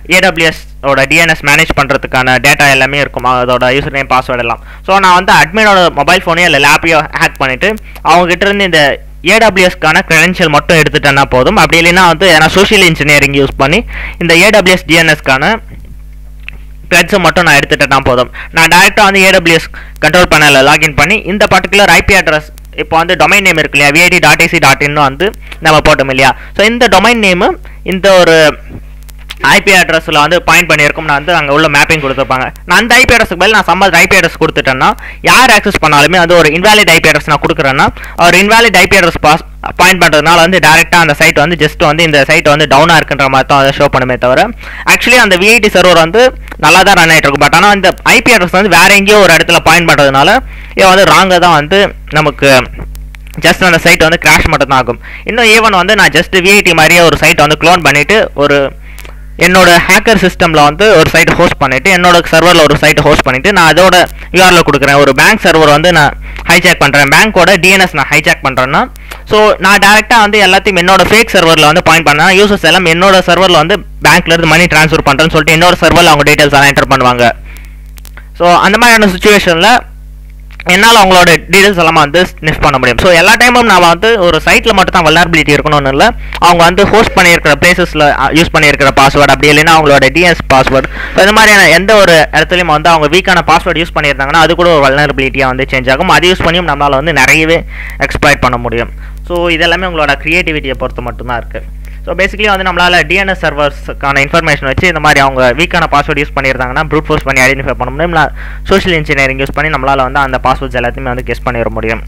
ஏடபிள்யூஎஸ் ஓட டிஎன்எஸ் மேனேஜ் பண்ணுறதுக்கான டேட்டா எல்லாமே இருக்கும் அதோட யூசர் நேம் பாஸ்வேர்டு எல்லாம் ஸோ நான் வந்து அட்மினோட மொபைல் ஃபோனையோ இல்லை லேப்பையோ ஹேக் பண்ணிவிட்டு அவங்ககிட்ட இருந்து இந்த ஏடபிள்யூஎஸ்க்கான க்ரெடென்ஷியல் மட்டும் எடுத்துட்டேன்னா போதும் அப்படி இல்லைன்னா வந்து நான் சோஷியல் இன்ஜினியரிங் யூஸ் பண்ணி இந்த ஏடபிள்யூஎஸ் டிஎன்எஸ்க்கான த்ரெட்ஸை மட்டும் நான் எடுத்துட்டேன்னா போதும் நான் டேரெக்டாக வந்து ஏடபிள்யூஎஸ் கண்ட்ரோல் பேனலில் லாகின் பண்ணி இந்த பர்டிகுலர் ஐபி அட்ரஸ் இப்போ வந்து டொமைன் நேம் இருக்கு இல்லையா விஐடி டாட் ஏசி டாட் இன்னு வந்து நம்ம போட்டோம் இல்லையா ஸோ இந்த டொமைன் நேமு இந்த ஒரு ஐபி அட்ரஸில் வந்து பாயிண்ட் பண்ணியிருக்கோம் நான் வந்து அங்கே உள்ள மேப்பிங் கொடுத்துருப்பாங்க நான் அந்த ஐபி அட்ரஸ்க்கு பதில் நான் சம்மந்த ஐபி அட்ரஸ் கொடுத்துட்டேன்னா யார் ஆக்சஸ் பண்ணாலுமே அது ஒரு இன்வாலிட் ஐபி அட்ரஸ் நான் கொடுக்குறேன்னா ஒரு invalid IP address pass point பண்ணுறதுனால வந்து டேரெக்டாக அந்த சைட் வந்து ஜஸ்ட் வந்து இந்த சைட் வந்து டவுனாக இருக்குன்ற மாதிரி தான் அதை ஷோ பண்ணுமே தவிர ஆக்சுவலி அந்த விஐடி சர்வர் வந்து நல்லா தான் ரன் ஆகிட்டு இருக்கும் பட் ஆனால் இந்த ஐபி அட்ரஸ் வந்து வேற எங்கேயோ ஒரு இடத்துல பாயிண்ட் பண்ணுறதுனால இது வந்து ராங்காக தான் வந்து நமக்கு ஜஸ்ட் அந்த சைட் வந்து கிராஷ் மட்டும் தான் ஆகும் இன்னும் ஈவன் வந்து நான் ஜஸ்ட் விஐடி மாதிரியே ஒரு சைட்டை வந்து க்ளோன் பண்ணிவிட்டு ஒரு என்னோட ஹேக்கர் சிஸ்டமில் வந்து ஒரு சைட் ஹோஸ்ட் பண்ணிவிட்டு என்னோட சர்வரில் ஒரு சைட் ஹோஸ்ட் பண்ணிவிட்டு நான் அதோட யூஆரில் கொடுக்குறேன் ஒரு பேங்க் சர்வர் வந்து நான் ஹைஜாக் பண்ணுறேன் பேங்க்கோட டிஎன்எஸ் நான் ஹைஜாக் பண்ணுறேன்னா ஸோ நான் டேரெக்டாக வந்து எல்லாத்தையும் என்னோட ஃபேக் சர்வரில் வந்து பாயிண்ட் பண்ணேன் யூசர்ஸ் எல்லாம் என்னோட சர்வரில் வந்து பேங்க்லேருந்து மணி ட்ரான்ஸ்ஃபர் பண்ணுறேன்னு சொல்லிட்டு என்னோட சர்வரில் அவங்க டீட்டெயில்ஸ் எல்லாம் என்டர் பண்ணுவாங்க ஸோ அந்த மாதிரியான சுச்சுவேஷனில் என்னால் அவங்களோட டீடைல்ஸ் எல்லாமே வந்து ஸ்னிஃப் பண்ண முடியும் ஸோ எல்லா டைமும் நான் வந்து ஒரு சைட்டில் மட்டும் தான் வல்னரபிலிட்டி இருக்கணும்னு இல்லை அவங்க வந்து ஹோஸ்ட் பண்ணியிருக்கிற பிளேசஸில் யூஸ் பண்ணியிருக்கிற பாஸ்வேர்டு அப்படி இல்லைன்னா அவங்களோட டிஎஸ் பாஸ்வேர்டு ஸோ இந்த மாதிரியான எந்த ஒரு இடத்துலையும் வந்து அவங்க வீக்கான பாஸ்வேர்டு யூஸ் பண்ணியிருந்தாங்கன்னா அது கூட ஒரு வல்னரபிலிட்டியாக வந்து சேஞ்ச் ஆகும் அது யூஸ் பண்ணியும் நம்மளால் வந்து நிறையவே எக்ஸ்ப்ளாய்ட் பண்ண முடியும் ஸோ இதெல்லாமே உங்களோட க்ரியேட்டிவிட்டியை பொறுத்து மட்டும்தான் இருக்குது ஸோ பேசிக்கலி வந்து நம்மளால் டிஎன்எஸ் சர்வர்ஸ்க்கான இன்ஃபர்மேஷன் வச்சு இந்த மாதிரி அவங்க வீக்கான பாஸ்வேர்டு யூஸ் பண்ணியிருந்தாங்கன்னா ப்ரூட் ஃபோர்ஸ் பண்ணி ஐடென்டிஃபை பண்ண முடியும் இல்லை சோஷியல் இன்ஜினியரிங் யூஸ் பண்ணி நம்மளால் வந்து அந்த பாஸ்வேர்ட்ஸ் எல்லாத்தையுமே வந்து கெஸ் பண்ணிட முடியும்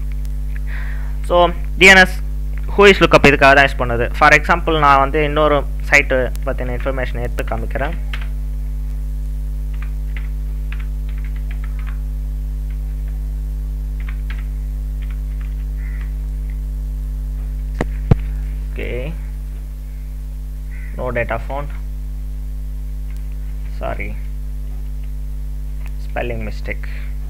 ஸோ டிஎன்எஸ் ஹூஇஸ் லுக்கப் இதுக்காக தான் யூஸ் பண்ணுது ஃபார் எக்ஸாம்பிள் நான் வந்து இன்னொரு சைட்டு பற்றின இன்ஃபர்மேஷன் எடுத்து காமிக்கிறேன் okay no data found sorry spelling mistake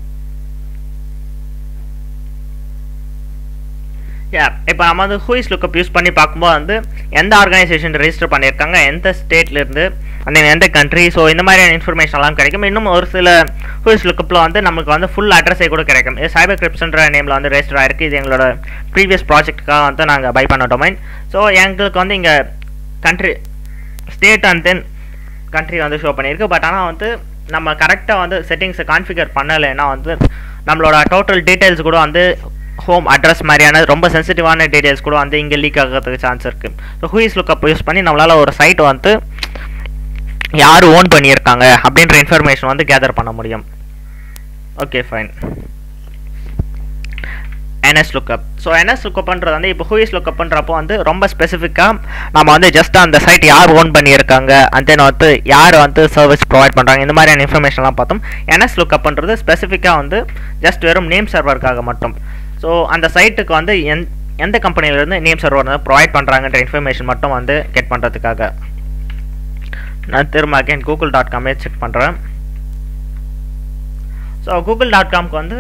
யா இப்போ நம்ம வந்து ஹூஇஸ் லுக்கப் யூஸ் பண்ணி பார்க்கும்போது வந்து எந்த ஆர்கனைசேஷன் ரெஜிஸ்டர் பண்ணியிருக்காங்க எந்த ஸ்டேட்லேருந்து அந்த எந்த கண்ட்ரி ஸோ இந்த மாதிரியான இன்ஃபர்மேஷன்லாம் கிடைக்கும் இன்னும் ஒரு சில ஹூஇஸ் லுக்கப்பில் வந்து நமக்கு வந்து ஃபுல் அட்ரஸே கூட கிடைக்கும் இது சைபர் கிரிப்ஸ்ன்ற நேமில் வந்து ரெஜிஸ்டர் ஆயிருக்கு இது எங்களோட ப்ரீவியஸ் ப்ராஜெக்ட்டுக்காக வந்து நாங்கள் பை பண்ண டொமைன் ஸோ எங்களுக்கு வந்து இங்கே country state and then country வந்து ஷோ பண்ணியிருக்கு பட் ஆனால் வந்து நம்ம கரெக்டாக வந்து செட்டிங்ஸை கான்ஃபிகர் பண்ணலைன்னா வந்து நம்மளோட டோட்டல் டீட்டெயில்ஸ் கூட வந்து ஹோம் அட்ரஸ் மாதிரியான ரொம்ப சென்சிட்டிவான டீடைல்ஸ் கூட வந்து இங்கே லீக் ஆகிறதுக்கு சான்ஸ் இருக்குது ஸோ ஹூஇஸ் லுக்கப் யூஸ் பண்ணி நம்மளால் ஒரு சைட் வந்து யார் ஓன் பண்ணியிருக்காங்க அப்படின்ற இன்ஃபர்மேஷன் வந்து கேதர் பண்ண முடியும் okay fine NS lookup so NS லுக்கப்ன்றது வந்து இப்போ ஹூஇஸ் லுக்கப்ன்றப்போ வந்து ரொம்ப ஸ்பெசிஃபிக்காக நம்ம வந்து ஜஸ்ட் அந்த சைட் யார் ஓன் பண்ணியிருக்காங்க அண்ட் தென் வந்து யார் வந்து சர்வீஸ் ப்ரொவைட் பண்ணுறாங்க இந்த மாதிரியான இன்ஃபர்மேஷன்லாம் பார்த்தோம் என்எஸ் லுக்கப்ன்றது ஸ்பெசிஃபிக்காக வந்து ஜஸ்ட் வெறும் நேம் சர்வருக்காக மட்டும் ஸோ அந்த சைட்டுக்கு வந்து எந் எந்த கம்பெனிலேருந்து நேம் சர்வர் வந்து ப்ரொவைட் பண்ணுறாங்கன்ற இன்ஃபர்மேஷன் மட்டும் வந்து கெட் பண்ணுறதுக்காக நான் திரும்ப அகைன் கூகுள் டாட் காமே செக் பண்ணுறேன் ஸோ கூகுள் டாட் காம்க்கு வந்து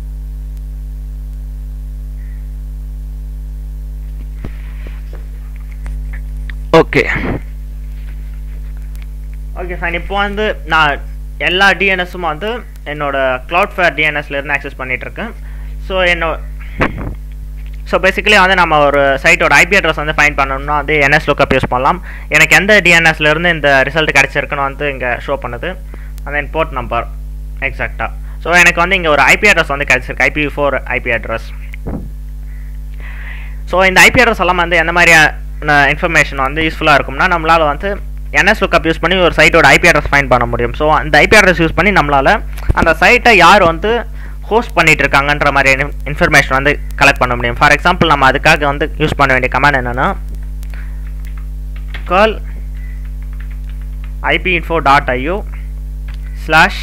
ஓகே ஓகே ஃபைன் இப்போ வந்து நான் எல்லா டிஎன்எஸும் வந்து என்னோட க்ளவுட் ஃபேர் டிஎன்எஸ்லேருந்து ஆக்சஸ் பண்ணிகிட்ருக்கேன் ஸோ என்னோட ஸோ பேசிக்கலி வந்து நம்ம ஒரு சைட்டோட ஐபி அட்ரஸ் வந்து ஃபைன் பண்ணணும்னா வந்து என்எஸ் லுக்கப் யூஸ் பண்ணலாம் எனக்கு எந்த டிஎன்எஸ்லேருந்து இந்த ரிசல்ட் கிடச்சிருக்குன்னு வந்து இங்கே ஷோ பண்ணுது அந்த தென் போர்ட் நம்பர் எக்ஸாக்டாக ஸோ எனக்கு வந்து இங்கே ஒரு ஐபி அட்ரஸ் வந்து கிடச்சிருக்கு IP four IP address so இந்த ஐபி அட்ரஸ் எல்லாம் வந்து எந்த மாதிரியான இன்ஃபர்மேஷன் வந்து யூஸ்ஃபுல்லாக இருக்கும்னா நம்மளால் வந்து என்எஸ் லுக்கப் யூஸ் பண்ணி ஒரு சைட்டோட ஐபி அட்ரஸ் ஃபைன் பண்ண முடியும் ஸோ அந்த ஐபி அட்ரஸ் யூஸ் பண்ணி நம்மளால் அந்த சைட்டை யார் வந்து ஹோஸ்ட் பண்ணிட்டு இருக்காங்கன்ற மாதிரி இன்ஃபர்மேஷன் வந்து கலெக்ட் பண்ண முடியும் ஃபார் எக்ஸாம்பிள் நம்ம அதுக்காக வந்து யூஸ் பண்ண வேண்டிய கமாண்ட் என்னன்னா curl IP info dot IO slash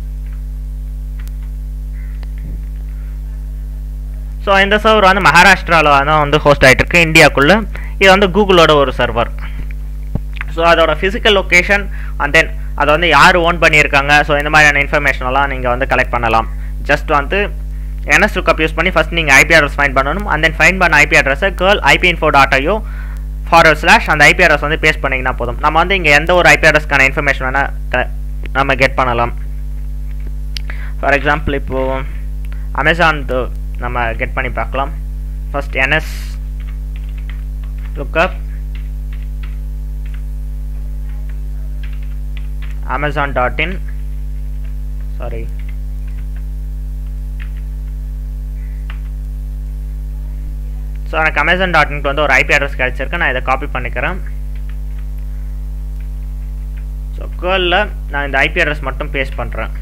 so இந்த சர்வர் வந்து மகாராஷ்டிராவில் தான் வந்து ஹோஸ்ட் ஆகிட்டு இருக்கு இந்தியாவுக்குள்ள இது வந்து கூகுளோட ஒரு சர்வர் ஸோ அதோட ஃபிசிக்கல் லொக்கேஷன் அண்ட் தென் அதை வந்து யார் ஓன் பண்ணியிருக்காங்க ஸோ இந்த மாதிரியான இன்ஃபர்மேஷன் எல்லாம் நீங்கள் வந்து கலெக்ட் பண்ணலாம் ஜஸ்ட் வந்து என்எஸ் லுக்கப் யூஸ் பண்ணி ஃபஸ்ட் நீங்கள் ஐபி அட்ரஸ் ஃபைன் பண்ணணும் அண்ட் தென் ஃபைன் பண்ண ஐபி அட்ரஸை curl IP info dot IO forward slash அந்த ஐபி அட்ரஸ் வந்து பேஸ்ட் பண்ணிங்கன்னா போதும் நம்ம வந்து இங்கே எந்த ஒரு ஐபி அட்ரஸ்க்கான இன்ஃபர்மேஷன் வேணால் நம்ம கெட் பண்ணலாம் ஃபார் எக்ஸாம்பிள் இப்போது அமேசான் நம்ம கெட் பண்ணி பார்க்கலாம் first NS lookup Amazon dot in sorry so எனக்கு அமேசான் டாட் இன்க்கு வந்து ஒரு ஐபி அட்ரஸ் கிடச்சிருக்கு நான் இதை காப்பி பண்ணிக்கிறேன் ஸோ கேர்லில் நான் இந்த ஐபி அட்ரஸ் மட்டும் பேஸ்ட் பண்ணுறேன்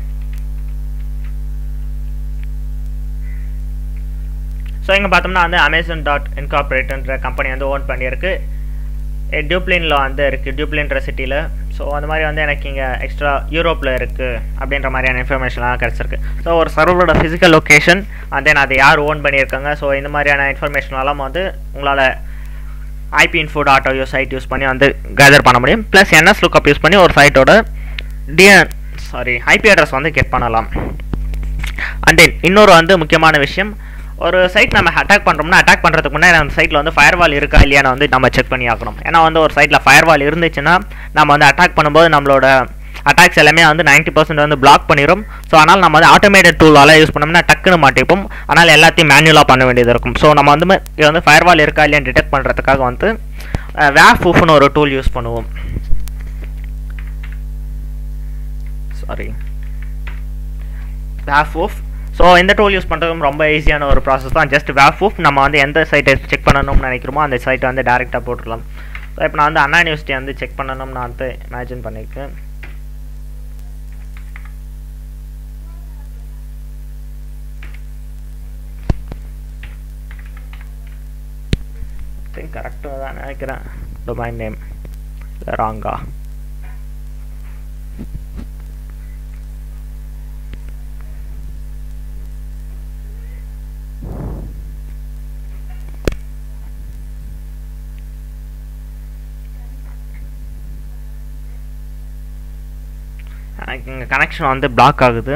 ஸோ இங்கே பார்த்தோம்னா வந்து அமேசான் டாட் இன்கார்பரேட்ன்ற கம்பெனி வந்து ஓன் பண்ணியிருக்கு டியூப்ளினில் வந்து இருக்குது டியூப்ளின்ற சிட்டியில் ஸோ அந்த மாதிரி வந்து எனக்கு இங்கே எக்ஸ்ட்ரா யூரோப்பில் இருக்குது அப்படின்ற மாதிரியான இன்ஃபர்மேஷன்லாம் கிடச்சிருக்கு ஸோ ஒரு சர்வரோட ஃபிசிக்கல் லொக்கேஷன் அண்ட் தென் அதை யார் ஓன் பண்ணியிருக்காங்க ஸோ இந்த மாதிரியான இன்ஃபர்மேஷனெல்லாம் வந்து உங்களால் IP info dot U site use பண்ணி வந்து கேதர் பண்ண முடியும் ப்ளஸ் என்எஸ் லுக்கப் யூஸ் பண்ணி ஒரு சைட்டோட டிஎன் சாரி ஐபி அட்ரஸ் வந்து கெட் பண்ணலாம் அண்ட் தென் இன்னொரு வந்து முக்கியமான விஷயம் ஒரு சைட் நம்ம அட்டாக் பண்ணுறோம்னா அட்டாக் பண்ணுறதுக்கு முன்னாடி அந்த சைட்டில் வந்து ஃபயர்வால் இருக்கா இல்லையான்னு வந்து நம்ம செக் பண்ணி ஆகணும் ஏன்னா வந்து ஒரு சைட்டில் ஃபயர்வால் இருந்துச்சுன்னா நம்ம வந்து அட்டாக் பண்ணும்போது நம்மளோட அட்டாக்ஸ் எல்லாமே வந்து நைன்ட்டி பர்சன்ட் வந்து பிளாக் பண்ணிடும் ஸோ அதனால் நம்ம வந்து ஆட்டோமேட்டட் டூலால் யூஸ் பண்ணோம்னா டக்குன்னு மாட்டிப்போம் ஆனால் எல்லாத்தையும் மேனுவலாக பண்ண வேண்டியது இருக்கும் ஸோ நம்ம வந்து இது வந்து ஃபயர்வால் இருக்கா இல்லையான்னு டிடெக்ட் பண்ணுறதுக்காக வந்து வேஃப் ப்ரூஃப்னு ஒரு டூல் யூஸ் பண்ணுவோம் சாரி வேஃப் ப்ரூஃப் ஸோ இந்த டூல் யூஸ் பண்ணுறதும் ரொம்ப ஈஸியான ஒரு ப்ராசஸ் தான் ஜஸ்ட் வேஃப் நம்ம வந்து எந்த சைட்டை செக் பண்ணணும்னு நினைக்கிறோமோ அந்த சைட்டை வந்து டேரெக்டாக போட்டுடலாம் ஸோ இப்போ நான் வந்து அண்ணா யூனிவர்சிட்டி வந்து செக் பண்ணணும்னு நான் வந்து இமேஜின் பண்ணியிருக்கேன் திங்க் கரெக்டாக தான் நினைக்கிறேன் டொமைன் நேம் ராங்கா எனக்கு இங்கே கனெக்ஷன் வந்து பிளாக் ஆகுது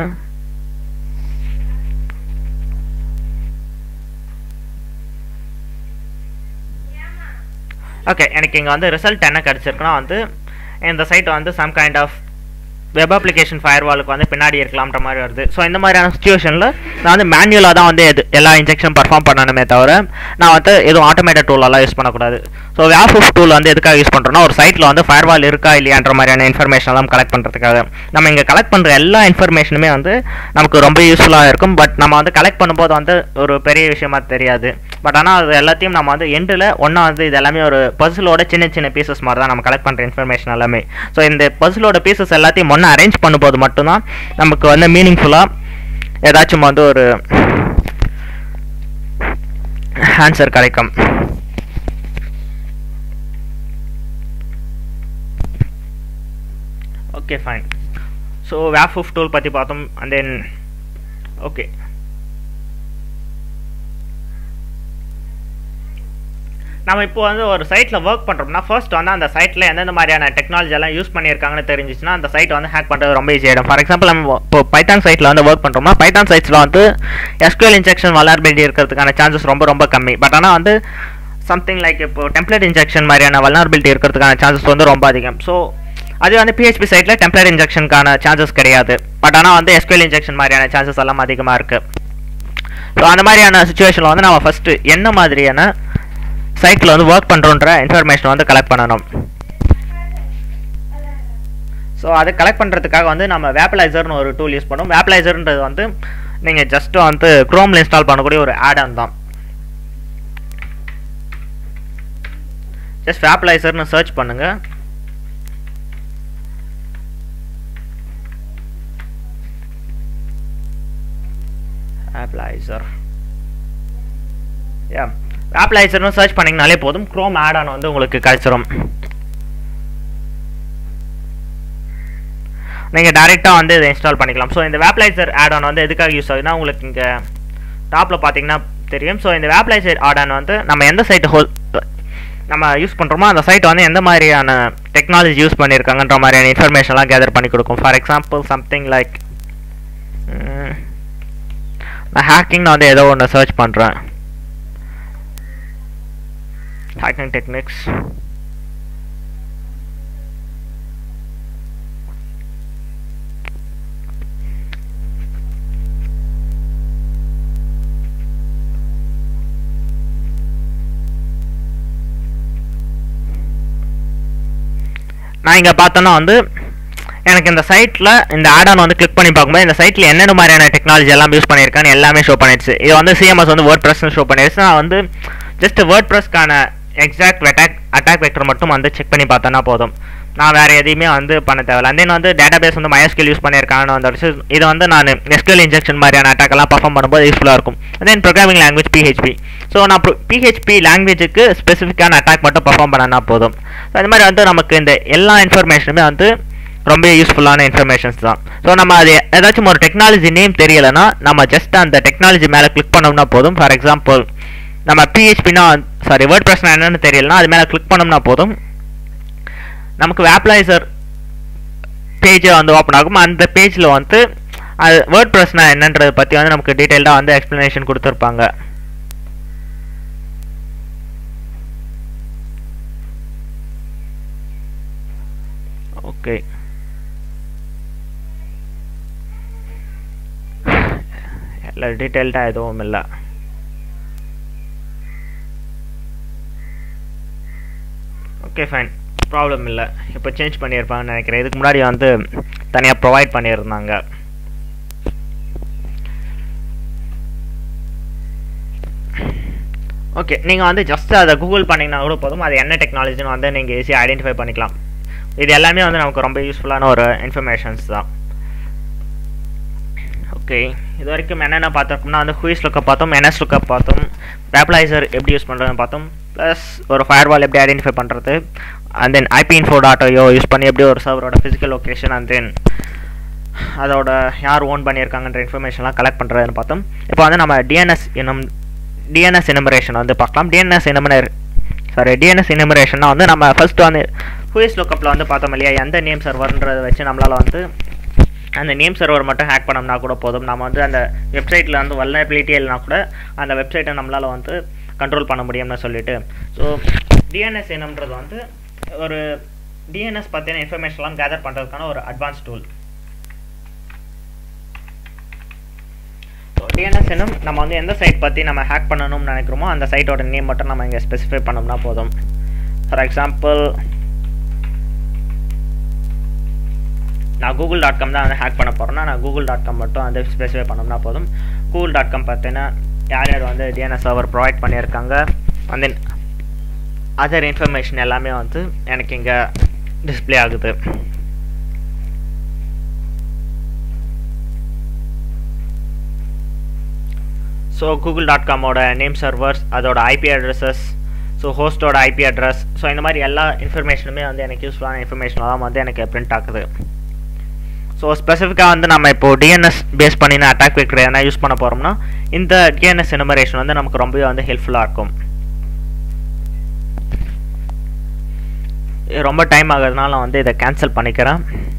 ஓகே எனக்கு இங்கே வந்து ரிசல்ட் என்ன கிடச்சிருக்குன்னா வந்து இந்த சைட் வந்து some kind of web application ஃபயர்வாலுக்கு வந்து பின்னாடி இருக்கலாம்ன்ற மாதிரி வருது ஸோ இந்த மாதிரியான சுச்சுவேஷனில் நான் வந்து மேனுவலாக தான் வந்து எது எல்லா இன்ஜெக்ஷன் பர்ஃபார்ம் பண்ணணுமே தவிர நான் வந்து எதுவும் ஆட்டோமேட்டட் டூலெல்லாம் யூஸ் பண்ணக்கூடாது ஸோ வேஃப் டூல் வந்து எதுக்காக யூஸ் பண்ணுறோன்னா ஒரு சைட்டில் வந்து ஃபயர்வால் இருக்கா இல்லையான்ற மாதிரியான இன்ஃபர்மேஷன் எல்லாம் கலெக்ட் பண்ணுறதுக்காக நம்ம இங்கே கலெக்ட் பண்ணுற எல்லா இன்ஃபர்மேஷனுமே வந்து நமக்கு ரொம்ப யூஸ்ஃபுல்லாக இருக்கும் பட் நம்ம வந்து கலெக்ட் பண்ணும்போது வந்து ஒரு பெரிய விஷயமா தெரியாது பட் ஆனால் அது எல்லாத்தையும் நம்ம வந்து எண்டில் ஒன்றா வந்து இது எல்லாமே ஒரு பசிலோட சின்ன சின்ன பீசஸ் மாதிரி தான் நம்ம கலெக்ட் பண்ணுற இன்ஃபர்மேஷன் எல்லாமே ஸோ இந்த பசிலோட பீசஸ் எல்லாத்தையும் ஒன்றா அரேஞ்ச் பண்ணும்போது மட்டும்தான் நமக்கு வந்து மீனிங்ஃபுல்லாக ஏதாச்சும் வந்து ஒரு ஆன்சர் கிடைக்கும் ஓகே ஃபைன் ஸோ வேஃப் ஆஃப் டூல் பற்றி பார்த்தோம் அண்ட் தென் ஓகே நம்ம இப்போ வந்து ஒரு சைட்டில் ஒர்க் பண்ணுறோம்னா ஃபர்ஸ்ட் வந்து அந்த சைட்டில் எந்தெந்த மாதிரியான டெக்னாலஜி எல்லாம் யூஸ் பண்ணியிருக்காங்கன்னு தெரிஞ்சிச்சுன்னா அந்த சைட் வந்து ஹேக் பண்ணுறது ரொம்ப ஈஸி ஆகிடும் ஃபார் எக்ஸாம்பிள் நம்ம இப்போ பைத்தான் சைட்டில் வந்து ஒர்க் பண்ணுறோம்னா பைத்தான் சைட்ஸில் வந்து எஸ்கியூஎல் இன்ஜெக்ஷன் வளர்பிலிட்டி இருக்கிறதுக்கான சான்சஸ் ரொம்ப ரொம்ப கம்மி பட் ஆனால் வந்து சம்திங் லைக் இப்போ டெம்ப்ளேட் இன்ஜெக்ஷன் மாதிரியான வல்னரபிலிட்டி இருக்கிறதுக்கான சான்சஸ் வந்து ரொம்ப அதிகம் ஸோ அது வந்து பிஹெச்பி சைட்டில் டெம்ப்ளேட் இன்ஜெக்ஷனுக்கான சான்சஸ் கிடையாது பட் ஆனால் வந்து எஸ்கியூஎல் இன்ஜெக்ஷன் மாதிரியான சான்சஸ் எல்லாம் அதிகமாக இருக்குது ஸோ அந்த மாதிரியான சுச்சுவேஷனில் வந்து நம்ம ஃபஸ்ட்டு என்ன மாதிரியான சைட்டில் வந்து ஒர்க் பண்ணுறோன்ற இன்ஃபர்மேஷன் வந்து கலெக்ட் பண்ணணும் ஸோ அது கலெக்ட் பண்ணுறதுக்காக வந்து நம்ம வேப்பலைசர்னு ஒரு டூல் யூஸ் பண்ணுவோம் வேப்பலைசர்ன்றது வந்து நீங்கள் ஜஸ்ட் வந்து க்ரோமில் இன்ஸ்டால் பண்ணக்கூடிய ஒரு ஆட் தான் ஜஸ்ட் வேப்பலைசர்னு சர்ச் பண்ணுங்கள் ஆப்லைசர் யா ஆப்லைசர்னு சர்ச் பண்ணிங்கனாலே போதும் க்ரோம் ஆட் ஆன் வந்து உங்களுக்கு கிடச்சிரும் நீங்கள் டேரெக்டாக வந்து இதை இன்ஸ்டால் பண்ணிக்கலாம் ஸோ இந்த வேப்லைசர் ஆட் ஆன் வந்து எதுக்காக யூஸ் ஆகுதுன்னா உங்களுக்கு இங்கே டாப்பில் பார்த்தீங்கன்னா தெரியும் ஸோ இந்த வேப்லைசர் ஆட் ஆன் வந்து நம்ம எந்த சைட் ஹோல் நம்ம யூஸ் பண்ணுறோமோ அந்த சைட் வந்து எந்த மாதிரியான டெக்னாலஜி யூஸ் பண்ணியிருக்காங்கன்ற மாதிரியான இன்ஃபர்மேஷன்லாம் கேதர் பண்ணி கொடுக்கும் ஃபார் எக்ஸாம்பிள் சம்திங் லைக் நான் ஹேக்கிங் நான் வந்து ஏதோ ஒன்று சர்ச் பண்ணுறேன் ஹேக்கிங் டெக்னிக்ஸ் நான் இங்கே பார்த்தோன்னா வந்து எனக்கு இந்த சைட்டில் இந்த ஆடான் வந்து கிளிக் பண்ணி பார்க்கும்போது இந்த சைட்டில் என்னென்ன மாதிரியான டெக்னாலஜி எல்லாம் யூஸ் பண்ணியிருக்கான்னு எல்லாமே ஷோ பண்ணிடுச்சு இது வந்து சிஎம்எஸ் வந்து வேர்ட் ப்ரெஸ்னு ஷோ பண்ணிடுச்சு நான் வந்து ஜஸ்ட் வேர்ட் ப்ரெஸ்க்கான எக்ஸாக்ட் அட்டாக் அட்டாக் வெக்டர் மட்டும் வந்து செக் பண்ணி பார்த்தோன்னா போதும் நான் வேறு எதையுமே வந்து பண்ண தேவையில்ல அண்ட் தென் வந்து டேட்டா பேஸ் வந்து மயஸ்கில் யூஸ் பண்ணியிருக்காங்கன்னு வந்துடுச்சு இது வந்து நான் எஸ்கியூஎல் இன்ஜெக்ஷன் மாதிரியான அட்டாக்கெல்லாம் பர்ஃபார்ம் பண்ணும்போது யூஸ்ஃபுல்லாக இருக்கும் then programming language PHP so நான் பிஹெச்பி லாங்குவேஜுக்கு ஸ்பெசிஃபிக்கான அட்டாக் மட்டும் பர்ஃபார்ம் பண்ணனா போதும் ஸோ அது மாதிரி வந்து நமக்கு இந்த எல்லா இன்ஃபர்மேஷனுமே வந்து ரொம்ப யூஸ்ஃபுல்லான இன்ஃபர்மேஷன்ஸ் தான் ஸோ நம்ம அது ஏதாச்சும் ஒரு டெக்னாலஜி நேம் தெரியலைன்னா நம்ம ஜஸ்ட் அந்த டெக்னாலஜி மேலே கிளிக் பண்ணோம்னா போதும் ஃபார் எக்ஸாம்பிள் நம்ம பிஹெச்பினா சாரி வேர்ட் ப்ரெஸ்னா என்னன்னு தெரியலனா அது மேலே கிளிக் பண்ணோம்னா போதும் நமக்கு வேப்லைசர் பேஜை வந்து ஓப்பன் ஆகும் அந்த பேஜில் வந்து அது வேர்ட் ப்ரெஸ்னா என்னன்றதை பற்றி வந்து நமக்கு டீட்டெயில்டாக வந்து எக்ஸ்ப்ளனேஷன் கொடுத்துருப்பாங்க ஓகே இல்லை டீட்டெயில்டாக எதுவும் இல்லை ஓகே ஃபைன் ப்ராப்ளம் இல்லை இப்போ சேஞ்ச் பண்ணியிருப்பாங்கன்னு நினைக்கிறேன் இதுக்கு முன்னாடி வந்து தனியாக ப்ரொவைட் பண்ணியிருந்தாங்க ஓகே நீங்கள் வந்து ஜஸ்ட் அதை கூகுள் பண்ணிங்கன்னா கூட போதும் அது என்ன டெக்னாலஜின்னு வந்து நீங்கள் ஈஸியாக ஐடென்டிஃபை பண்ணிக்கலாம் இது எல்லாமே வந்து நமக்கு ரொம்ப யூஸ்ஃபுல்லான ஒரு இன்ஃபர்மேஷன்ஸ் தான் ஓகே இது வரைக்கும் என்னென்ன பார்த்துருக்கோம்னா வந்து ஹூயிஸ் லுக்கப் பார்த்தோம் என்எஸ் லுக்கப் பார்த்தோம் வேப்லைசர் எப்படி யூஸ் பண்ணுறதுன்னு பார்த்தோம் ப்ளஸ் ஒரு ஃபயர்வால் எப்படி ஐடென்டிஃபை பண்ணுறது and then IP info dot io use பண்ணி எப்படி ஒரு சர்வரோட ஃபிசிக்கல் லொக்கேஷன் அண்ட் தென் அதோட யார் ஓன் பண்ணியிருக்காங்கன்ற இன்ஃபர்மேஷன்லாம் கலெக்ட் பண்ணுறதுன்னு பார்த்தோம் இப்போ வந்து நம்ம டிஎன்எஸ் இனம் டிஎன்எஸ் இனமரேஷன் வந்து பார்க்கலாம் டிஎன்எஸ் இனமரே சாரி டிஎன்எஸ் இனமரேஷன்னா வந்து நம்ம ஃபர்ஸ்ட் வந்து ஹூஎஸ் லுக்கப்பில் வந்து பார்த்தோம் இல்லையா எந்த நேம் சர்வர்ன்றதை வச்சு நம்மளால் வந்து அந்த நேம் சர்வர் மட்டும் ஹேக் பண்ணோம்னா கூட போதும் நம்ம வந்து அந்த வெப்சைட்டில் வந்து வல்னபிலிட்டி இல்லைனா கூட அந்த வெப்சைட்டை நம்மளால் வந்து கண்ட்ரோல் பண்ண முடியும்னு சொல்லிட்டு ஸோ டிஎன்எஸ் என்னன்றது வந்து ஒரு டிஎன்எஸ் பற்றின இன்ஃபர்மேஷன்லாம் கேதர் பண்ணுறதுக்கான ஒரு அட்வான்ஸ் டூல் ஸோ டிஎன்எஸ் என்னும் நம்ம வந்து எந்த சைட் பற்றி நம்ம ஹேக் பண்ணணும்னு நினைக்கிறோமோ அந்த சைட்டோட நேம் மட்டும் நம்ம இங்கே ஸ்பெசிஃபை பண்ணோம்னா போதும் ஃபார் எக்ஸாம்பிள் நான் கூகுள் டாட் காம் தான் வந்து ஹேக் பண்ண போகிறேன்னா நான் கூகுள் டாட் காம் மட்டும் வந்து ஸ்பெசிஃபை பண்ணோம்னா போதும் கூகுள் டாட் காம் பார்த்தீங்கன்னா யார் யார் வந்து டிஎன்எஸ் சர்வர் ப்ரொவைட் பண்ணியிருக்காங்க அண்ட் தென் அதர் இன்ஃபர்மேஷன் எல்லாமே வந்து எனக்கு இங்கே டிஸ்பிளே ஆகுது ஸோ கூகுள் டாட் காமோட நேம் சர்வர்ஸ் அதோட ஐபி அட்ரஸஸ் ஸோ ஹோஸ்டோட ஐபி அட்ரஸ் ஸோ இந்த மாதிரி எல்லா இன்ஃபர்மேஷனுமே வந்து எனக்கு யூஸ்ஃபுல்லான இன்ஃபர்மேஷன் தான் வந்து எனக்கு பிரிண்ட் ஆகுது ஸோ ஸ்பெசிஃபிக்காக வந்து நம்ம இப்போ டிஎன்எஸ் பேஸ் பண்ணின அட்டாக் வெக்டர் எதனா யூஸ் பண்ண போகிறோம்னா இந்த டிஎன்எஸ் எனுமரேஷன் வந்து நமக்கு ரொம்பவே வந்து ஹெல்ப்ஃபுல்லாக இருக்கும் ரொம்ப டைம் ஆகுறதுனால நான் வந்து இதை கேன்சல் பண்ணிக்கிறேன்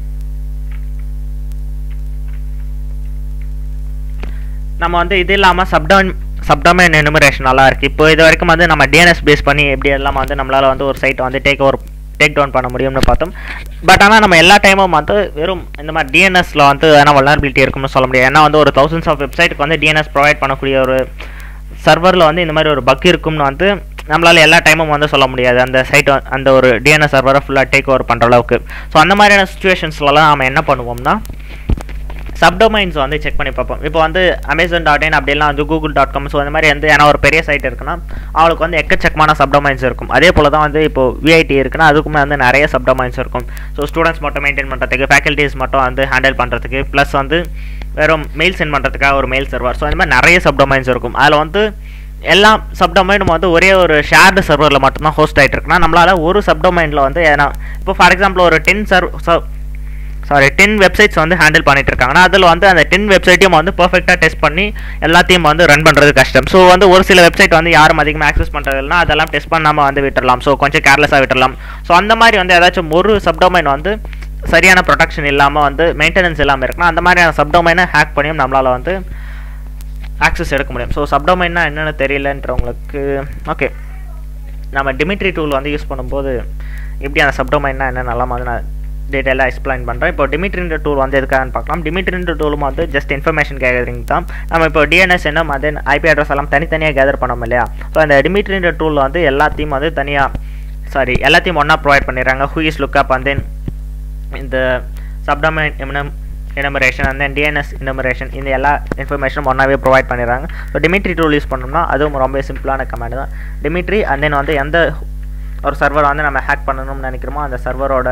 நம்ம வந்து இது இல்லாமல் சப்டவுன் சப்டமைன் எனுமரேஷன் நல்லா இருக்குது இப்போ இது வரைக்கும் வந்து நம்ம டிஎன்எஸ் பேஸ் பண்ணி எப்படி எல்லாம் வந்து நம்மளால் வந்து ஒரு சைட்டை வந்து டேக் ஓவர் டேக் டவுன் பண்ண முடியும்னு பார்த்தோம் பட் ஆனால் நம்ம எல்லா டைமும் வந்து வெறும் இந்த மாதிரி டிஎன்எஸில் வந்து எதனா வல்னரபிலிட்டி இருக்கும்னு சொல்ல முடியாது ஏன்னா வந்து ஒரு தௌசண்ட்ஸ் ஆஃப் வெப்சைட்டுக்கு வந்து டிஎன்எஸ் ப்ரொவைட் பண்ணக்கூடிய ஒரு சர்வரில் வந்து இந்த மாதிரி ஒரு பக் இருக்கும்னு வந்து நம்மளால் எல்லா டைமும் வந்து சொல்ல முடியாது அந்த சைட் அந்த ஒரு டிஎன்எஸ் சர்வரை ஃபுல்லாக டேக் ஓவர் பண்ணுற அளவுக்கு ஸோ அந்த மாதிரியான சுச்சுவேஷன்ஸ்லலாம் நம்ம என்ன பண்ணுவோம்னா சப்டொமைன்ஸ் வந்து செக் பண்ணி பார்ப்போம் இப்போ வந்து அமேசான் டாட் இன் அப்படிலாம் வந்து கூகுள் டாட் காம் ஸோ அந்த மாதிரி வந்து ஏன்னா ஒரு பெரிய சைட் இருக்குன்னா அவளுக்கு வந்து எக்கச்சக்கமான சப்டொமைன்ஸ் இருக்கும் அதே போல் தான் வந்து இப்போ விஐடி இருக்குன்னா அதுக்குமே வந்து நிறைய சப்டொமைன்ஸ் இருக்கும் ஸோ ஸ்டூடெண்ட்ஸ் மட்டும் மெயின்டைன் பண்ணுறதுக்கு ஃபேக்கல்ட்டிஸ் மட்டும் வந்து ஹேண்டில் பண்ணுறதுக்கு ப்ளஸ் வந்து வெறும் மெயில் சென்ட் பண்ணுறதுக்காக ஒரு மெயில் சர்வர் ஸோ அந்த மாதிரி நிறைய சப்டொமைன்ஸ் இருக்கும் அதில் வந்து எல்லா சப்டொமைனும் வந்து ஒரே ஒரு ஷேர்டு சர்வரில் மட்டும்தான் ஹோஸ்ட் ஆகிட்டு இருக்குன்னா நம்மளால் ஒரு சப்டொமைனில் வந்து ஏன்னா இப்போ ஃபார் எக்ஸாம்பிள் ஒரு ten serve sorry ten websites வந்து ஹேண்டில் பண்ணிட்டு இருக்காங்கன்னா அதில் வந்து அந்த டென் வெப்சைட்டையும் வந்து பர்ஃபெக்டாக டெஸ்ட் பண்ணி எல்லாத்தையும் வந்து ரன் பண்ணுறது கஷ்டம் ஸோ வந்து ஒரு சில வெப்சைட் வந்து யாரும் அதிகமாக ஆக்சஸ் பண்ணுறதுனா அதெல்லாம் டெஸ்ட் பண்ணாமல் வந்து விட்டுடலாம் ஸோ கொஞ்சம் கேர்லெஸ்ஸாக விட்டுடலாம் ஸோ அந்த மாதிரி வந்து ஏதாச்சும் ஒரு சப்டொமைன் வந்து சரியான ப்ரொடெக்ஷன் இல்லாமல் வந்து மெயின்டெனன்ஸ் இல்லாமல் இருக்குன்னா அந்த மாதிரியான சப்டொமைனை ஹேக் பண்ணியும் நம்மளால் வந்து ஆக்சஸ் எடுக்க முடியும் ஸோ சப்டொமைன்னா என்னென்னு தெரியலன்றவங்களுக்கு ஓகே நம்ம டிமிட்ரி டூல் வந்து யூஸ் பண்ணும்போது எப்படி அந்த சப்டொமைன்னா என்ன நல்லா வந்து நான் டீட்டெயிலாக எக்ஸ்பிளைன் பண்ணுறேன் இப்போ டிமிட்ரின்ற டூல் வந்து எதுக்காகன்னு பார்க்கலாம் டிமிட்ரின்ற டூலும் வந்து ஜஸ்ட் இன்ஃபர்மேஷன் கேதரிங் தான் நம்ம இப்போ டிஎன்எஸ் என்ன வந்து ஐபி அட்ரஸ் எல்லாம் தனித்தனியாக கேதர் பண்ணோம் இல்லையா ஸோ அந்த டிமிட்ரின்ற டூல் வந்து எல்லாத்தையும் வந்து தனியாக சாரி எல்லாத்தையும் ஒன்றா ப்ரொவைட் பண்ணிடுறாங்க who is lookup and then இந்த subdomain enumeration and then DNS enumeration இந்த எல்லா இன்ஃபர்மேஷனும் ஒன்றாவே ப்ரொவைட் பண்ணிடுறாங்க ஸோ டிமிட்ரி டூல் யூஸ் பண்ணோம்னா அதுவும் ரொம்ப சிம்பிளான கமாண்ட் தான் டிமிட்ரி அண்ட் தென் வந்து எந்த ஒரு சர்வர் வந்து நம்ம ஹேக் பண்ணணும்னு நினைக்கிறோமோ அந்த சர்வரோட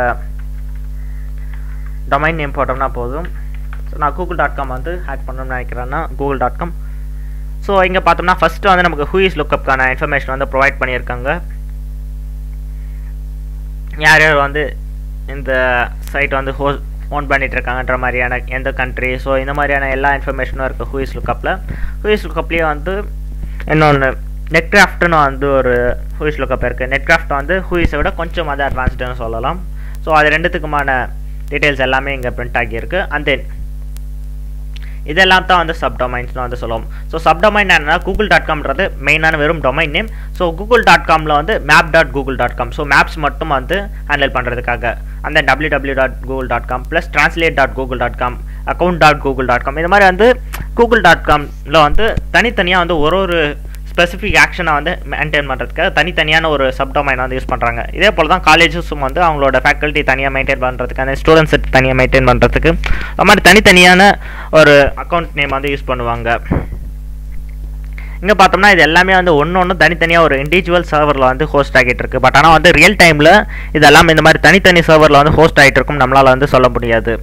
டொமைன் நேம் போட்டோம்னா போதும் ஸோ நான் கூகுள் டாட் காம் வந்து ஹேக் பண்ணணும்னு நினைக்கிறேன்னா கூகுள் டாட் காம் ஸோ இங்கே பார்த்தோம்னா ஃபஸ்ட்டு வந்து நமக்கு ஹூ இஸ் லுக்கப்கான இன்ஃபர்மேஷன் வந்து ப்ரொவைட் பண்ணியிருக்காங்க யார் யார் வந்து இந்த சைட் வந்து ஹோஸ் ஓன் பண்ணிட்டு இருக்காங்கன்ற மாதிரியான எந்த கண்ட்ரி ஸோ இந்த மாதிரியான எல்லா இன்ஃபர்மேஷனும் இருக்குது ஹூஇஸ் லுக்கப்பில் ஹூஇஸ் லுக்கப்லேயே வந்து இன்னொன்று நெட்கிராஃப்ட்னு வந்து ஒரு ஹூஇஸ் லுக்கப் இருக்குது நெட்கிராஃப்ட் வந்து ஹூஇஸை விட கொஞ்சம் வந்து அட்வான்ஸ்டுன்னு சொல்லலாம் ஸோ அது ரெண்டுத்துக்குமான டீட்டெயில்ஸ் எல்லாமே இங்கே பிரிண்ட் ஆகியிருக்கு அண்ட் தென் இதெல்லாம் தான் வந்து சப்டொமைன்ஸ்னு வந்து சொல்லுவோம் ஸோ சப்டொமைன் என்னன்னா கூகுள் டாட் காம்ன்றது மெயினான வெறும் domain name so Google dot காமில் வந்து map dot Google dot com so maps மட்டும் வந்து ஹேண்டில் பண்ணுறதுக்காக அந்த W W dot Google dot com plus translate dot Google dot com account dot Google dot com இந்த மாதிரி வந்து கூகுள் டாட் காமில் வந்து தனித்தனியாக வந்து ஒரு ஒரு ஸ்பெசிஃபிக் ஆக்ஷனை வந்து மெயின்டைன் பண்ணுறதுக்காக தனித்தனியான ஒரு சப்டொமைன் வந்து யூஸ் பண்ணுறாங்க இதே போல் தான் காலேஜஸும் வந்து அவங்களோட ஃபேக்கல்ட்டி தனியாக மெயின்டைன் பண்ணுறதுக்கு அந்த ஸ்டூடெண்ட்ஸ் தனியாக மெயின்டைன் பண்ணுறதுக்கு அது மாதிரி தனித்தனியான ஒரு அக்கௌண்ட் நேம் வந்து யூஸ் பண்ணுவாங்க இங்கே பார்த்தோம்னா இது எல்லாமே வந்து ஒன்று ஒன்று தனித்தனியாக ஒரு இண்டிவிஜுவல் சர்வரில் வந்து ஹோஸ்ட் ஆகிட்டு இருக்கு பட் ஆனால் வந்து ரியல் டைமில் இதெல்லாம் இந்த மாதிரி தனித்தனி சர்வரில் வந்து ஹோஸ்ட் ஆகிட்டு இருக்கும் நம்மளால் வந்து சொல்ல முடியாது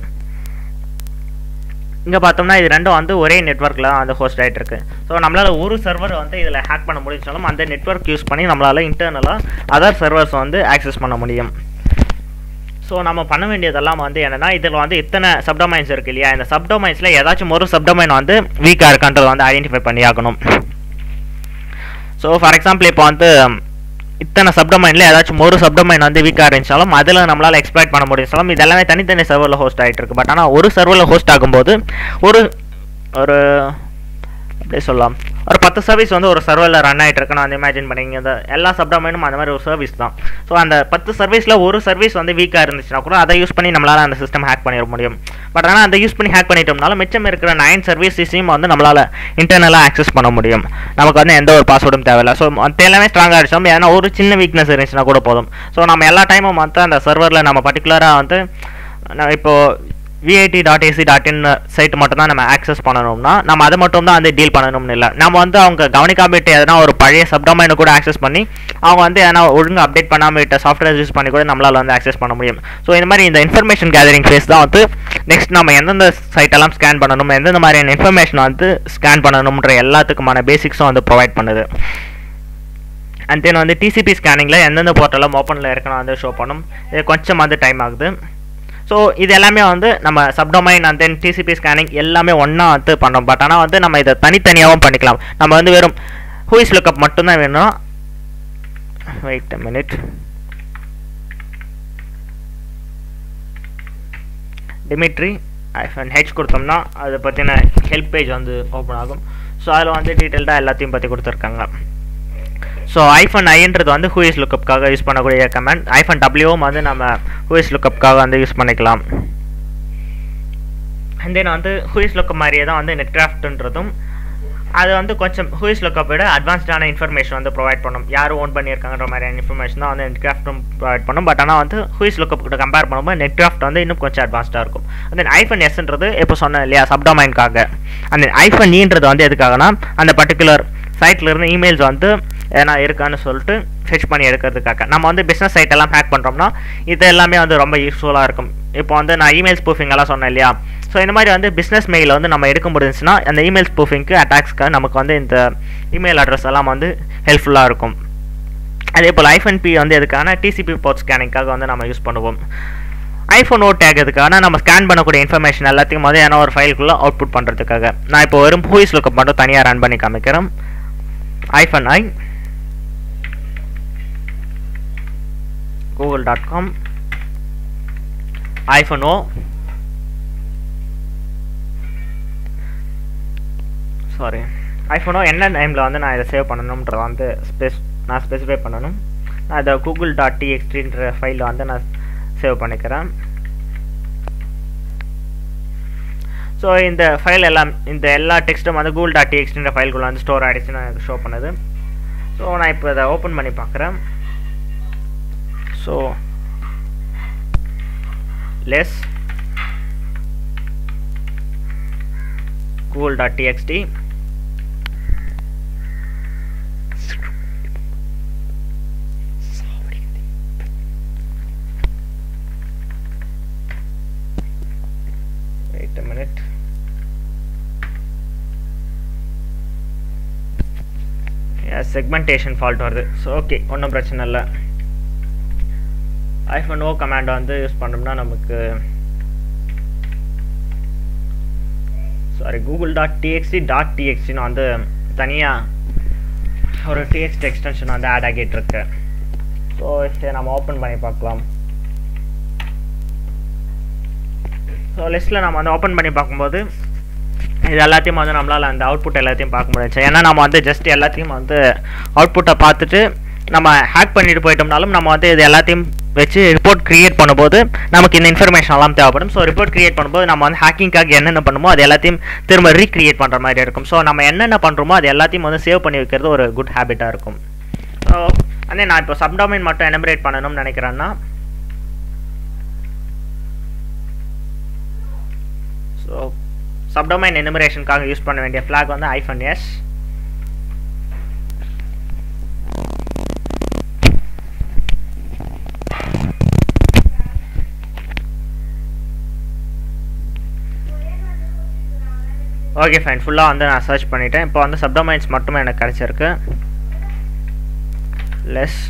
இங்கே பார்த்தோம்னா இது ரெண்டும் வந்து ஒரே நெட்ஒர்க்கில் தான் வந்து ஹோஸ்ட் ஆகிட்டு இருக்கு ஸோ நம்மளால் ஒரு சர்வர் வந்து இதில் ஹேக் பண்ண முடிஞ்சாலும் அந்த நெட்ஒர்க் யூஸ் பண்ணி நம்மளால் இன்டர்னலாக அதர் சர்வர்ஸ் வந்து ஆக்சஸ் பண்ண முடியும் ஸோ நம்ம பண்ண வேண்டியதெல்லாம் வந்து என்னென்னா இதில் வந்து இத்தனை சப்டொமைன்ஸ் இருக்குது இல்லையா இந்த சப்டொமைன்ஸில் ஏதாச்சும் ஒரு சப்டொமைன் வந்து வீக்காக இருக்கான்றதை வந்து ஐடென்டிஃபை பண்ணி ஆகணும் ஸோ ஃபார் எக்ஸாம்பிள் இப்போ வந்து இத்தனை சப்டொமைனில் ஏதாச்சும் ஒரு சப்டொமைன் வந்து வீக்காக இருந்துச்சாலும் அதில் நம்மளால் எக்ஸ்ப்ளாய்ட் பண்ண முடிஞ்சாலும் இது எல்லாமே தனித்தனி சர்வரில் ஹோஸ்ட் ஆகிட்டு இருக்கு பட் ஆனால் ஒரு சர்வரில் ஹோஸ்ட் ஆகும்போது ஒரு ஒரு அப்படியே சொல்லலாம் ஒரு பத்து சர்வீஸ் வந்து ஒரு சர்வரில் ரன் ஆகிட்டு இருக்குன்னு வந்து இமேஜின் பண்ணிங்க இந்த எல்லா சப்டொமைனும் அந்த மாதிரி ஒரு சர்வீஸ் தான் ஸோ அந்த பத்து சர்வீஸில் ஒரு சர்வீஸ் வந்து வீக்காக இருந்துச்சுன்னா கூட அதை யூஸ் பண்ணி நம்மளால் அந்த சிஸ்டம் ஹேக் பண்ணிட முடியும் பட் ஆனால் அதை யூஸ் பண்ணி ஹேக் பண்ணிட்டோம்னாலும் மிச்சம் இருக்கிற நைன் சர்வீஸையும் வந்து நம்மளால் இன்டர்னலாக ஆக்சஸ் பண்ண முடியும் நமக்கு வந்து எந்த ஒரு பாஸ்வேர்டும் தேவையில்லை ஸோ மற்ற எல்லாமே ஸ்ட்ராங்காக அடிச்சோம் ஏன்னா ஒரு சின்ன வீக்னஸ் இருந்துச்சுன்னா கூட போதும் ஸோ நம்ம எல்லா டைமும் வந்து அந்த சர்வரில் நம்ம பர்டிகுலராக வந்து நான் இப்போது VIT dot AC dot in site மட்டும் தான் நம்ம ஆக்சஸ் பண்ணணும்னா நம்ம அதை மட்டும் தான் வந்து டீல் பண்ணணும்னு இல்லை நம்ம வந்து அவங்க கவனிக்காமட்டு எதனா ஒரு பழைய சப்டொமைனை கூட ஆக்சஸ் பண்ணி அவங்க வந்து எதனா ஒழுங்கு அப்டேட் பண்ணாமல் விட்ட சாஃப்ட்வேர் யூஸ் பண்ணி கூட நம்மளால் வந்து ஆக்சஸ் பண்ண முடியும் ஸோ இந்த மாதிரி இந்த இன்ஃபர்மேஷன் கேதரிங் ஃபேஸ் தான் வந்து நெக்ஸ்ட் நம்ம எந்தெந்த சைட்டெல்லாம் ஸ்கேன் பண்ணணும் எந்தெந்த மாதிரியான இன்ஃபர்மேஷன் வந்து ஸ்கேன் பண்ணணுன்ற எல்லாத்துக்குமான பேசிக்ஸும் வந்து ப்ரொவைட் பண்ணுது அண்ட் தென் வந்து டிசிபி ஸ்கேனிங்கில் எந்தெந்த போர்ட்டெல்லாம் ஓப்பனில் இருக்கணும் வந்து ஷோ பண்ணும் இது கொஞ்சம் வந்து டைம் ஆகுது ஸோ இது எல்லாமே வந்து நம்ம subdomain and then TCP scanning எல்லாமே ஒன்றா வந்து பண்ணோம் பட் ஆனால் வந்து நம்ம இதை தனித்தனியாகவும் பண்ணிக்கலாம் நம்ம வந்து வெறும் ஹூஇஸ் லுக்கப் மட்டும்தான் வேணும்னா wait minute Dmitry hyphen H கொடுத்தோம்னா அதை பற்றின ஹெல்ப் பேஜ் வந்து ஓப்பன் ஆகும் ஸோ அதில் வந்து டீட்டெயில்டாக எல்லாத்தையும் பற்றி கொடுத்துருக்காங்க ஸோ ஐஃபன் ஐன்றது வந்து ஹூஇஸ் லுக்கப்காக யூஸ் பண்ணக்கூடிய கமெண்ட் ஐஃபன் டபிள்யூவும் வந்து நம்ம ஹூஇஸ் லுக்கப்காக வந்து யூஸ் பண்ணிக்கலாம் அண்ட் தென் வந்து ஹூஇஸ் லுக்கப் மாதிரியே தான் வந்து நெட்கிராஃப்ட்ன்றதும் அது வந்து கொஞ்சம் ஹூஇஸ் லுக்கப் விட அட்வான்ஸ்டான இன்ஃபர்மேஷன் வந்து ப்ரொவைட் பண்ணும் யார் ஓன் பண்ணியிருக்காங்கன்ற மாதிரியான இன்ஃபர்மேஷன் தான் வந்து நெட்கிராஃப்ட்டும் ப்ரொவைட் பண்ணும் பட் ஆனால் வந்து ஹூஇஸ் லுக்கப் கிட்ட கம்பேர் பண்ணும்போது நெட்கிராஃப்ட் வந்து இன்னும் கொஞ்சம் அட்வான்ஸ்டாக இருக்கும் அந்த ஐஃபன் எஸ்ன்றது இப்போ சொன்னேன் இல்லையா சப்டொமைனுக்காக அந்த ஐஃபன் ஈன்றது வந்து எதுக்காகனா அந்த பர்டிகுலர் சைட்ல இருந்து இமெயில்ஸ் வந்து ஏன்னா இருக்கான்னு சொல்லிட்டு ஃபெச் பண்ணி எடுக்கிறதுக்காக நம்ம வந்து பிஸ்னஸ் சைட் எல்லாம் ஹேக் பண்ணுறோம்னா இது எல்லாமே வந்து ரொம்ப யூஸ்ஃபுல்லாக இருக்கும் இப்போ வந்து நான் இமெயில் ஸ்பூஃபிங் எல்லாம் சொன்னேன் இல்லையா ஸோ இந்த மாதிரி வந்து பிஸ்னஸ் மெயில் வந்து நம்ம எடுக்க முடிஞ்சுன்னா அந்த இமெயில் ஸ்பூஃபிங்க்கு அட்டாக்ஸ்க்கு நமக்கு வந்து இந்த இமெயில் அட்ரஸ் எல்லாம் வந்து ஹெல்ப்ஃபுல்லாக இருக்கும் அதே போல் ஐஃபன் பி வந்து எதுக்கான டிசிபி போர்ட் ஸ்கேனிங்காக வந்து நம்ம யூஸ் பண்ணுவோம் ஐஃபோன் ஓ டேக் எதுக்கான நம்ம ஸ்கேன் பண்ணக்கூடிய இன்ஃபர்மேஷன் எல்லாத்தையும் வந்து ஏன்னா ஒரு ஃபைலுக்குள்ளே அவுட்புட் பண்ணுறதுக்காக நான் இப்போ வெறும் ஹூயிஸ் லுக்கப் மட்டும் தனியாக ரன் பண்ணி காமிக்கிறேன் ஐஃபன் ஐ கூகுள் டாட் காம் ஐஃபன் ஓ சாரி ஐஃபோனோ என்ன டைமில் வந்து நான் இதை சேவ் பண்ணணுன்றத வந்து ஸ்பெஸ் நான் ஸ்பெசிஃபை பண்ணணும் நான் அதை கூகுள் டாட் டிஎக்ஸ்டின்ற ஃபைலில் வந்து நான் சேவ் பண்ணிக்கிறேன் ஸோ இந்த ஃபைல் எல்லாம் இந்த எல்லா டெக்ஸ்ட்டும் வந்து கூகுள் டாட் டிஎக்ஸ்டின்ற ஃபைல்குள்ளே வந்து ஸ்டோர் ஆகிடுச்சுன்னு எனக்கு ஷோ பண்ணுது ஸோ நான் இப்போ இதை ஓப்பன் பண்ணி பார்க்குறேன் so less google.txt wait a minute yeah segmentation fault வருது ஸோ ஓகே ஒன்றும் பிரச்சனை இல்லை ஐஃபோன் ஓ கமாண்ட் வந்து யூஸ் பண்ணோம்னா நமக்கு sorry Google dot TXT dot டிஎக்ஸ்டின்னு வந்து தனியாக ஒரு டிஎக்ஸ்டி எக்ஸ்டென்ஷன் வந்து ஆட் ஆகிட்டு இருக்கு ஸோ இதை நம்ம ஓப்பன் பண்ணி பார்க்கலாம் ஸோ லிஸ்ட்டில் நம்ம வந்து ஓப்பன் பண்ணி பார்க்கும்போது இது எல்லாத்தையும் வந்து நம்மளால் அந்த அவுட்புட் எல்லாத்தையும் பார்க்க முடியாது ஏன்னா நம்ம வந்து ஜஸ்ட் எல்லாத்தையும் வந்து அவுட்புட்டை பார்த்துட்டு நம்ம ஹேக் பண்ணிட்டு போயிட்டோம்னாலும் நம்ம வந்து இது எல்லாத்தையும் வச்சு ரிப்போர்ட் கிரியேட் பண்ணும்போது நமக்கு இந்த இன்ஃபர்மேஷன் எல்லாம் தேவைப்படும் ஸோ ரிப்போர்ட் கிரியேட் பண்ணும்போது நம்ம வந்து ஹேக்கிங்காக என்னென்ன பண்ணுமோ அது எல்லாத்தையும் திரும்ப ரீக்ரியேட் பண்ணுற மாதிரி இருக்கும் ஸோ நம்ம என்னென்ன பண்ணுறோமோ அது எல்லாத்தையும் வந்து சேவ் பண்ணி வைக்கிறது ஒரு குட் ஹேபிட்டாக இருக்கும் ஸோ அண்ணே நான் இப்போ சப்டாமின் மட்டும் எனபரேட் பண்ணணும்னு நினைக்கிறேன்னா ஸோ சப்டொமைன் எனுமரேஷனுக்காக யூஸ் பண்ண வேண்டிய ஃப்ளாக் வந்து ஐஃபன் எஸ் ஓகே ஃபைன் ஃபுல்லாக வந்து நான் சர்ச் பண்ணிட்டேன் இப்போ வந்து சப்டொமைன்ஸ் மட்டுமே எனக்கு கிடச்சிருக்கு லெஸ்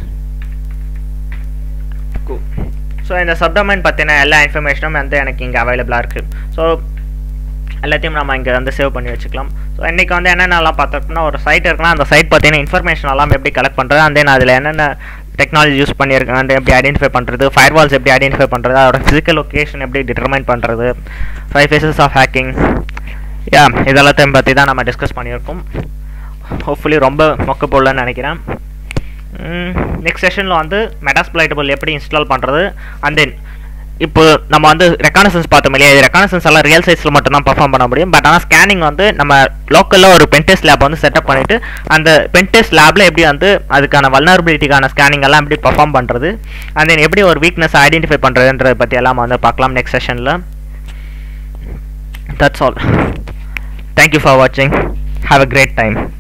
ஸோ இந்த சப்டொமைன் பற்றின எல்லா இன்ஃபர்மேஷனும் வந்து எனக்கு இங்கே அவைலபிளாக இருக்குது ஸோ எல்லாத்தையும் நம்ம இங்கே வந்து சேவ் பண்ணி வச்சுக்கலாம் ஸோ இன்றைக்கி வந்து என்னென்னலாம் பார்த்துருக்கோம்னா ஒரு சைட் இருக்குன்னா அந்த சைட் பார்த்தீங்கன்னா இன்ஃபர்மேஷன் எல்லாம் எப்படி கலெக்ட் பண்ணுறது அண்ட் தென் அதில் என்னென்ன டெக்னாலஜி யூஸ் பண்ணியிருக்காங்க and எப்படி ஐடென்டிஃபை பண்ணுறது ஃபயர்வால்ஸ் எப்படி ஐடென்டிஃபை பண்ணுறது அதோட ஃபிசிக்கல் லொக்கேஷன் எப்படி டிட்டர்மைன் பண்ணுறது five phases of hacking yeah இதெல்லாத்தையும் பற்றி தான் நம்ம டிஸ்கஸ் பண்ணியிருக்கோம் ஹோப்ஃபுல்லி ரொம்ப மொக்க போடலன்னு நினைக்கிறேன் நெக்ஸ்ட் செஷனில் வந்து மெட்டாஸ்பிளைட்டபிள் எப்படி இன்ஸ்டால் பண்ணுறது அண்ட் தென் இப்போ நம்ம வந்து ரெக்கானசன்ஸ் பார்த்தோம் இல்லையா இது ரெக்கானசன்ஸ் எல்லாம் ரியல் சைஸில் மட்டும் தான் பர்ஃபார்ம் பண்ண முடியும் பட் ஆனால் ஸ்கேனிங் வந்து நம்ம லோக்கலில் ஒரு பென்டெஸ்ட் லேப் வந்து செட்டப் பண்ணிவிட்டு அந்த பென்டெஸ்ட் லேபில் எப்படி வந்து அதுக்கான வல்னரபிலிட்டிக்கான ஸ்கேனிங் எல்லாம் எப்படி பர்ஃபார்ம் பண்ணுறது அண்ட் தென் எப்படி ஒரு வீக்னஸ் ஐடென்டிஃபை பண்ணுறதுன்றதை பற்றி எல்லாம் வந்து பார்க்கலாம் நெக்ஸ்ட் செஷனில் தட்ஸ் ஆல் தேங்க்யூ ஃபார் வாட்சிங் ஹாவ் அ கிரேட் டைம்